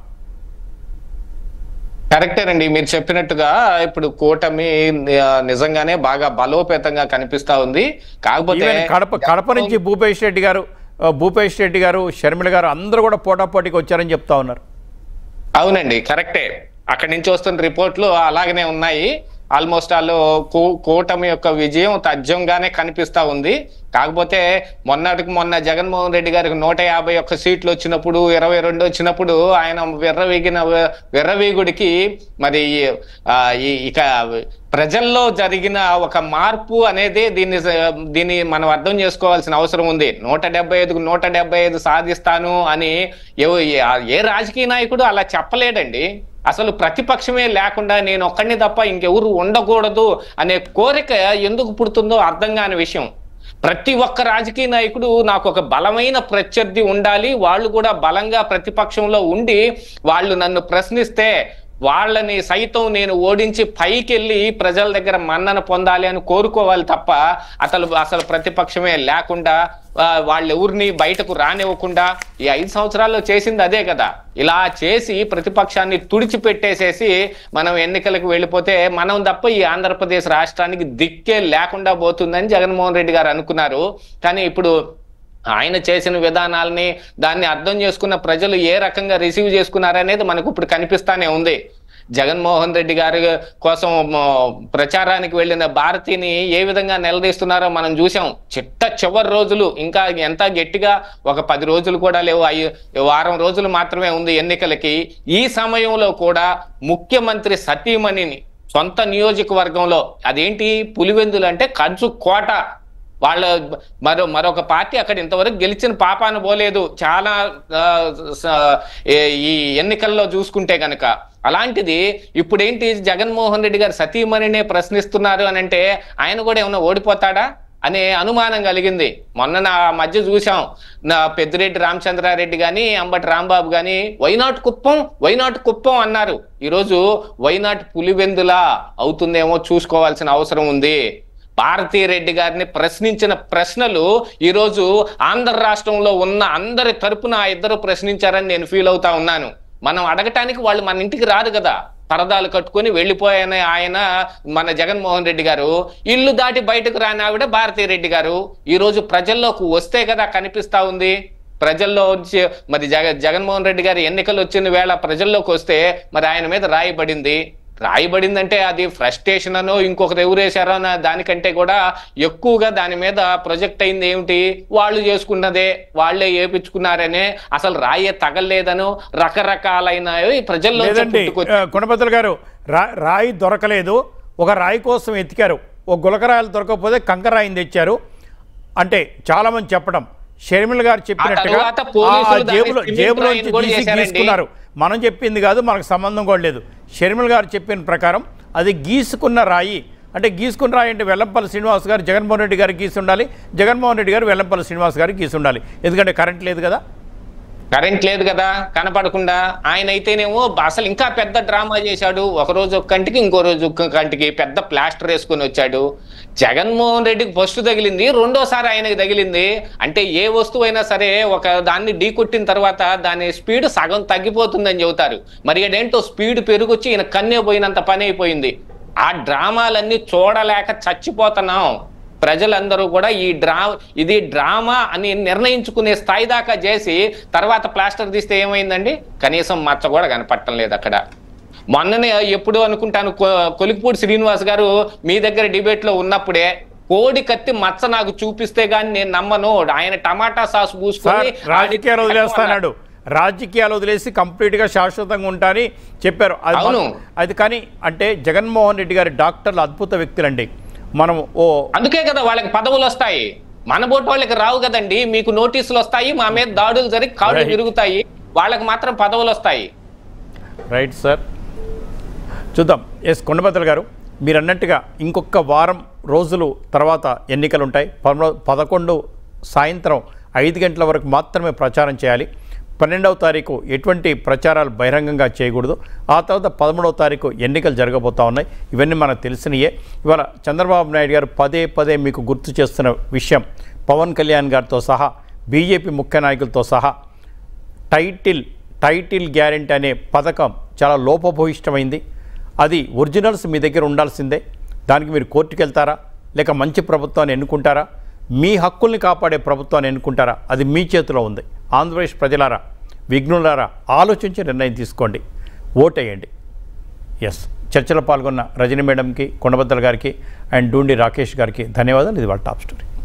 S4: కరెక్టేనండి మీరు చెప్పినట్టుగా ఇప్పుడు కూటమి ఆ, నిజంగానే బాగా బలోపేతంగా కనిపిస్తా ఉంది కాకపోతే
S1: ఈవెన్ కడప కడప నుంచి భూపేష్ రెడ్డి గారు ఆ, భూపేష్ రెడ్డి గారు షర్మిల గారు అందరూ కూడా పోటాపోటీకి వచ్చారని చెప్తా ఉన్నారు
S4: అవునండి కరెక్టే అక్కడి నుంచి వస్తున్న రిపోర్ట్లు అలాగనే ఉన్నాయి ఆల్మోస్ట్ వాళ్ళు కూ- కూటమి యొక్క విజయం తథ్యంగానే కనిపిస్తా ఉంది కాకపోతే మొన్నటికి మొన్న జగన్మోహన్ రెడ్డి గారికి నూట యాభై ఒక్క సీట్లు వచ్చినప్పుడు ఇరవై రెండు వచ్చినప్పుడు ఆయన విర్రవీగిన వి- విర్రవీగుడికి మరి ఆ, ఈ- ఇక ప్రజల్లో జరిగిన ఒక మార్పు అనేది దీన్ని దీన్ని మనం అర్థం చేసుకోవాల్సిన అవసరం ఉంది నూట డెబ్బై ఐదుకు నూట డెబ్బై ఐదు సాధిస్తాను అని ఎవ- ఏ- ఏ రాజకీయ నాయకుడు అలా చెప్పలేడండి అసలు ప్రతిపక్షమే లేకుండా నేను ఒక్కడిని తప్ప ఇంకెవరు ఉండకూడదు అనే కోరిక ఎందుకు పుడుతుందో అర్థం కాని విషయం ప్రతి ఒక్క రాజకీయ నాయకుడు నాకు ఒక బలమైన ప్రత్యర్థి ఉండాలి వాళ్ళు కూడా బలంగా ప్రతిపక్షంలో ఉండి వాళ్ళు నన్ను ప్రశ్నిస్తే వాళ్ళని సైతం నేను ఓడించి పైకి వెళ్ళి ప్రజల దగ్గర మన్నన పొందాలి అని కోరుకోవాలి తప్ప అసలు అసలు ప్రతిపక్షమే లేకుండా ఆ, వాళ్ళెవరిని బయటకు రానివ్వకుండా ఈ ఐదు సంవత్సరాల్లో చేసింది అదే కదా ఇలా చేసి ప్రతిపక్షాన్ని తుడిచిపెట్టేసేసి మనం ఎన్నికలకు వెళ్ళిపోతే మనం తప్ప ఈ ఆంధ్రప్రదేశ్ రాష్ట్రానికి దిక్కే లేకుండా పోతుందని జగన్మోహన్ రెడ్డి గారు అనుకున్నారు కానీ ఇప్పుడు ఆయన చేసిన విధానాలని దాన్ని అర్థం చేసుకున్న ప్రజలు ఏ రకంగా రిసీవ్ చేసుకున్నారనేది మనకు ఇప్పుడు కనిపిస్తానే ఉంది జగన్మోహన్ రెడ్డి గారి కోసం మ, ప్రచారానికి వెళ్ళిన భారతిని ఏ విధంగా నిలదీస్తున్నారో మనం చూసాం చిట్ట చివరి రోజులు ఇంకా ఎంత గట్టిగా ఒక పది రోజులు కూడా లేవు అయ్యి వారం రోజులు మాత్రమే ఉంది ఎన్నికలకి ఈ సమయంలో కూడా ముఖ్యమంత్రి సతీమణిని సొంత నియోజకవర్గంలో అదేంటి పులివెందులు అంటే కంచు కోట వాళ్ళ మరో మరొక పార్టీ అక్కడ ఇంతవరకు గెలిచిన పాపాన పోలేదు చాలా ఆ, స- ఏ- ఈ ఎన్నికల్లో చూసుకుంటే గనక అలాంటిది ఇప్పుడేంటి జగన్మోహన్ రెడ్డి గారు సతీమణినే ప్రశ్నిస్తున్నారు అని అంటే ఆయన కూడా ఏమైనా ఓడిపోతాడా అనే అనుమానం కలిగింది మొన్న నా మధ్య చూసాం నా పెద్దిరెడ్డి రామచంద్రారెడ్డి గాని అంబటి రాంబాబు గాని వైనాట్ కుప్పం వైనాట్ కుప్పం అన్నారు ఈరోజు వైనాట్ పులివెందులా అవుతుందేమో చూసుకోవాల్సిన అవసరం ఉంది భారతీ రెడ్డి గారిని ప్రశ్నించిన ప్రశ్నలు ఈరోజు ఆంధ్ర రాష్ట్రంలో ఉన్న అందరి తరపున ఆ ఇద్దరు ప్రశ్నించారని నేను ఫీల్ అవుతా ఉన్నాను మనం అడగటానికి వాళ్ళు మన ఇంటికి రారు కదా పరదాలు కట్టుకొని వెళ్ళిపోయాన ఆయన మన జగన్మోహన్ రెడ్డి గారు ఇల్లు దాటి బయటకు రాని ఆవిడ భారతీ రెడ్డి గారు ఈ రోజు ప్రజల్లోకి వస్తే కదా కనిపిస్తా ఉంది ప్రజల్లో వచ్చి మరి జగ జగన్మోహన్ రెడ్డి గారి ఎన్నికలు వచ్చిన వేళ ప్రజల్లోకి వస్తే మరి ఆయన మీద రాయబడింది రాయబడిందంటే అది ఫ్రస్ట్రేషన్ అనో ఇంకొకరు ఎవరేశారో అన్న దానికంటే కూడా ఎక్కువగా దాని మీద ప్రొజెక్ట్ అయింది ఏమిటి వాళ్ళు చేసుకున్నదే వాళ్ళే ఏపించుకున్నారనే అసలు రాయే తగలేదనో రకరకాలైన ఈ ప్రజల్లో
S1: లేదండి ఆ, గుణపతులు గారు రా రాయి దొరకలేదు ఒక రాయి కోసం ఎతికారు ఒక గులకరాయలు దొరకకపోతే కంకరాయిని తెచ్చారు అంటే చాలా మంది చెప్పడం షర్మిల గారు చెప్పినట్టుగా
S4: తర్వాత
S1: ఆ
S4: పోలీసులు దాన్ని
S1: జేబులో
S4: సిమెంట్
S1: జేబులో
S4: రాయిని కూడా
S1: తీసి
S4: చేశారండి.
S1: గీసుకున్నారు మనం చెప్పింది కాదు మనకు సంబంధం కూడా లేదు షర్మిల గారు చెప్పిన ప్రకారం అది గీసుకున్న రాయి అంటే గీసుకున్న రాయి అంటే వెల్లంపల్లి శ్రీనివాస్ గారు జగన్మోహన్ రెడ్డి గారికి గీసి ఉండాలి జగన్మోహన్ రెడ్డి గారు వెల్లంపల్లి శ్రీనివాస్ గారికి గీసి ఉండాలి ఎందుకంటే కరెంట్ లేదు కదా
S4: కరెంట్ లేదు కదా కనపడకుండా ఆయన అయితేనేమో అసలు ఇంకా పెద్ద డ్రామా చేశాడు ఒక రోజు ఒక కంటికి ఇంకో రోజు ఒక కంటికి పెద్ద ప్లాస్టర్ వేసుకొని వచ్చాడు జగన్మోహన్ రెడ్డికి ఫస్ట్ తగిలింది రెండోసారి ఆయనకి తగిలింది అంటే ఏ వస్తువు అయినా సరే ఒక దాన్ని ఢీ కొట్టిన తర్వాత దాని స్పీడ్ సగం తగ్గిపోతుందని చెబుతారు మరి ఏంటో స్పీడ్ పెరిగొచ్చి ఈయన కన్నే పోయినంత పని అయిపోయింది ఆ డ్రామాలన్నీ చూడలేక చచ్చిపోతున్నాం ప్రజలందరూ కూడా ఈ డ్రా ఇది డ్రామా అని నిర్ణయించుకునే స్థాయి దాకా చేసి తర్వాత ప్లాస్టర్ తీస్తే ఏమైందండి కనీసం మచ్చ కూడా కనపడటం లేదు అక్కడ మొన్ననే ఎప్పుడు అనుకుంటాను కొ- కొలిక్పూడి శ్రీనివాస్ గారు మీ దగ్గర డిబేట్ లో ఉన్నప్పుడే కోడి కత్తి మచ్చ నాకు చూపిస్తే గాని నేను నమ్మను ఆయన టమాటా సాస్
S1: సార్
S4: పూసుకొని
S1: రాజకీయాలు వదిలేస్తాడు రాజకీయాలు వదిలేసి కంప్లీట్గా శాశ్వతంగా ఉంటాని చెప్పారు అది
S4: అవును.
S1: మాత్రం- అది కానీ అంటే జగన్మోహన్ రెడ్డి గారి డాక్టర్లు అద్భుత వ్యక్తులండి మనం ఓ
S4: అందుకే కదా వాళ్ళకి పదవులు వస్తాయి మన బోట్ వాళ్ళకి రావు కదండి మీకు నోటీసులు వస్తాయి మా మీద దాడులు జరిగి కాళ్ళు
S1: Right.
S4: విరుగుతాయి వాళ్ళకి మాత్రం పదవులు వస్తాయి
S1: రైట్ సార్ చూద్దాం ఎస్ కొండబద్దల గారు మీరు అన్నట్టుగా ఇంకొక వారం రోజులు తర్వాత ఎన్నికలు ఉంటాయి పదమూడు పదకొండు సాయంత్రం ఐదు గంటల వరకు మాత్రమే ప్రచారం చేయాలి పన్నెండవ తారీఖు ఎటువంటి ప్రచారాలు బహిరంగంగా చేయకూడదు ఆ తర్వాత పదమూడవ తారీఖు ఎన్నికలు జరగబోతా ఉన్నాయి ఇవన్నీ మనకు తెలిసినయే ఇవాళ చంద్రబాబు నాయుడు గారు పదే పదే మీకు గుర్తు చేస్తున్న విషయం పవన్ కళ్యాణ్ గారితో సహా బీజేపీ ముఖ్య నాయకులతో సహా టైటిల్ టైటిల్ గ్యారెంటీ అనే పథకం చాలా లోపభూయిష్టమైంది అది ఒరిజినల్స్ మీ దగ్గర ఉండాల్సిందే దానికి మీరు కోర్టుకు వెళ్తారా లేక మంచి ప్రభుత్వాన్ని ఎన్నుకుంటారా మీ హక్కుల్ని కాపాడే ప్రభుత్వాన్ని ఎన్నుకుంటారా అది మీ చేతిలో ఉంది ఆంధ్రప్రదేశ్ ప్రజలారా విఘ్నులారా ఆలోచించి నిర్ణయం తీసుకోండి ఓటేయండి ఎస్ చర్చలో పాల్గొన్న రజని మేడంకి కొండబద్దల గారికి అండ్ డూండి రాకేష్ గారికి ధన్యవాదాలు ఇది వాళ్ళ టాప్ స్టోరీ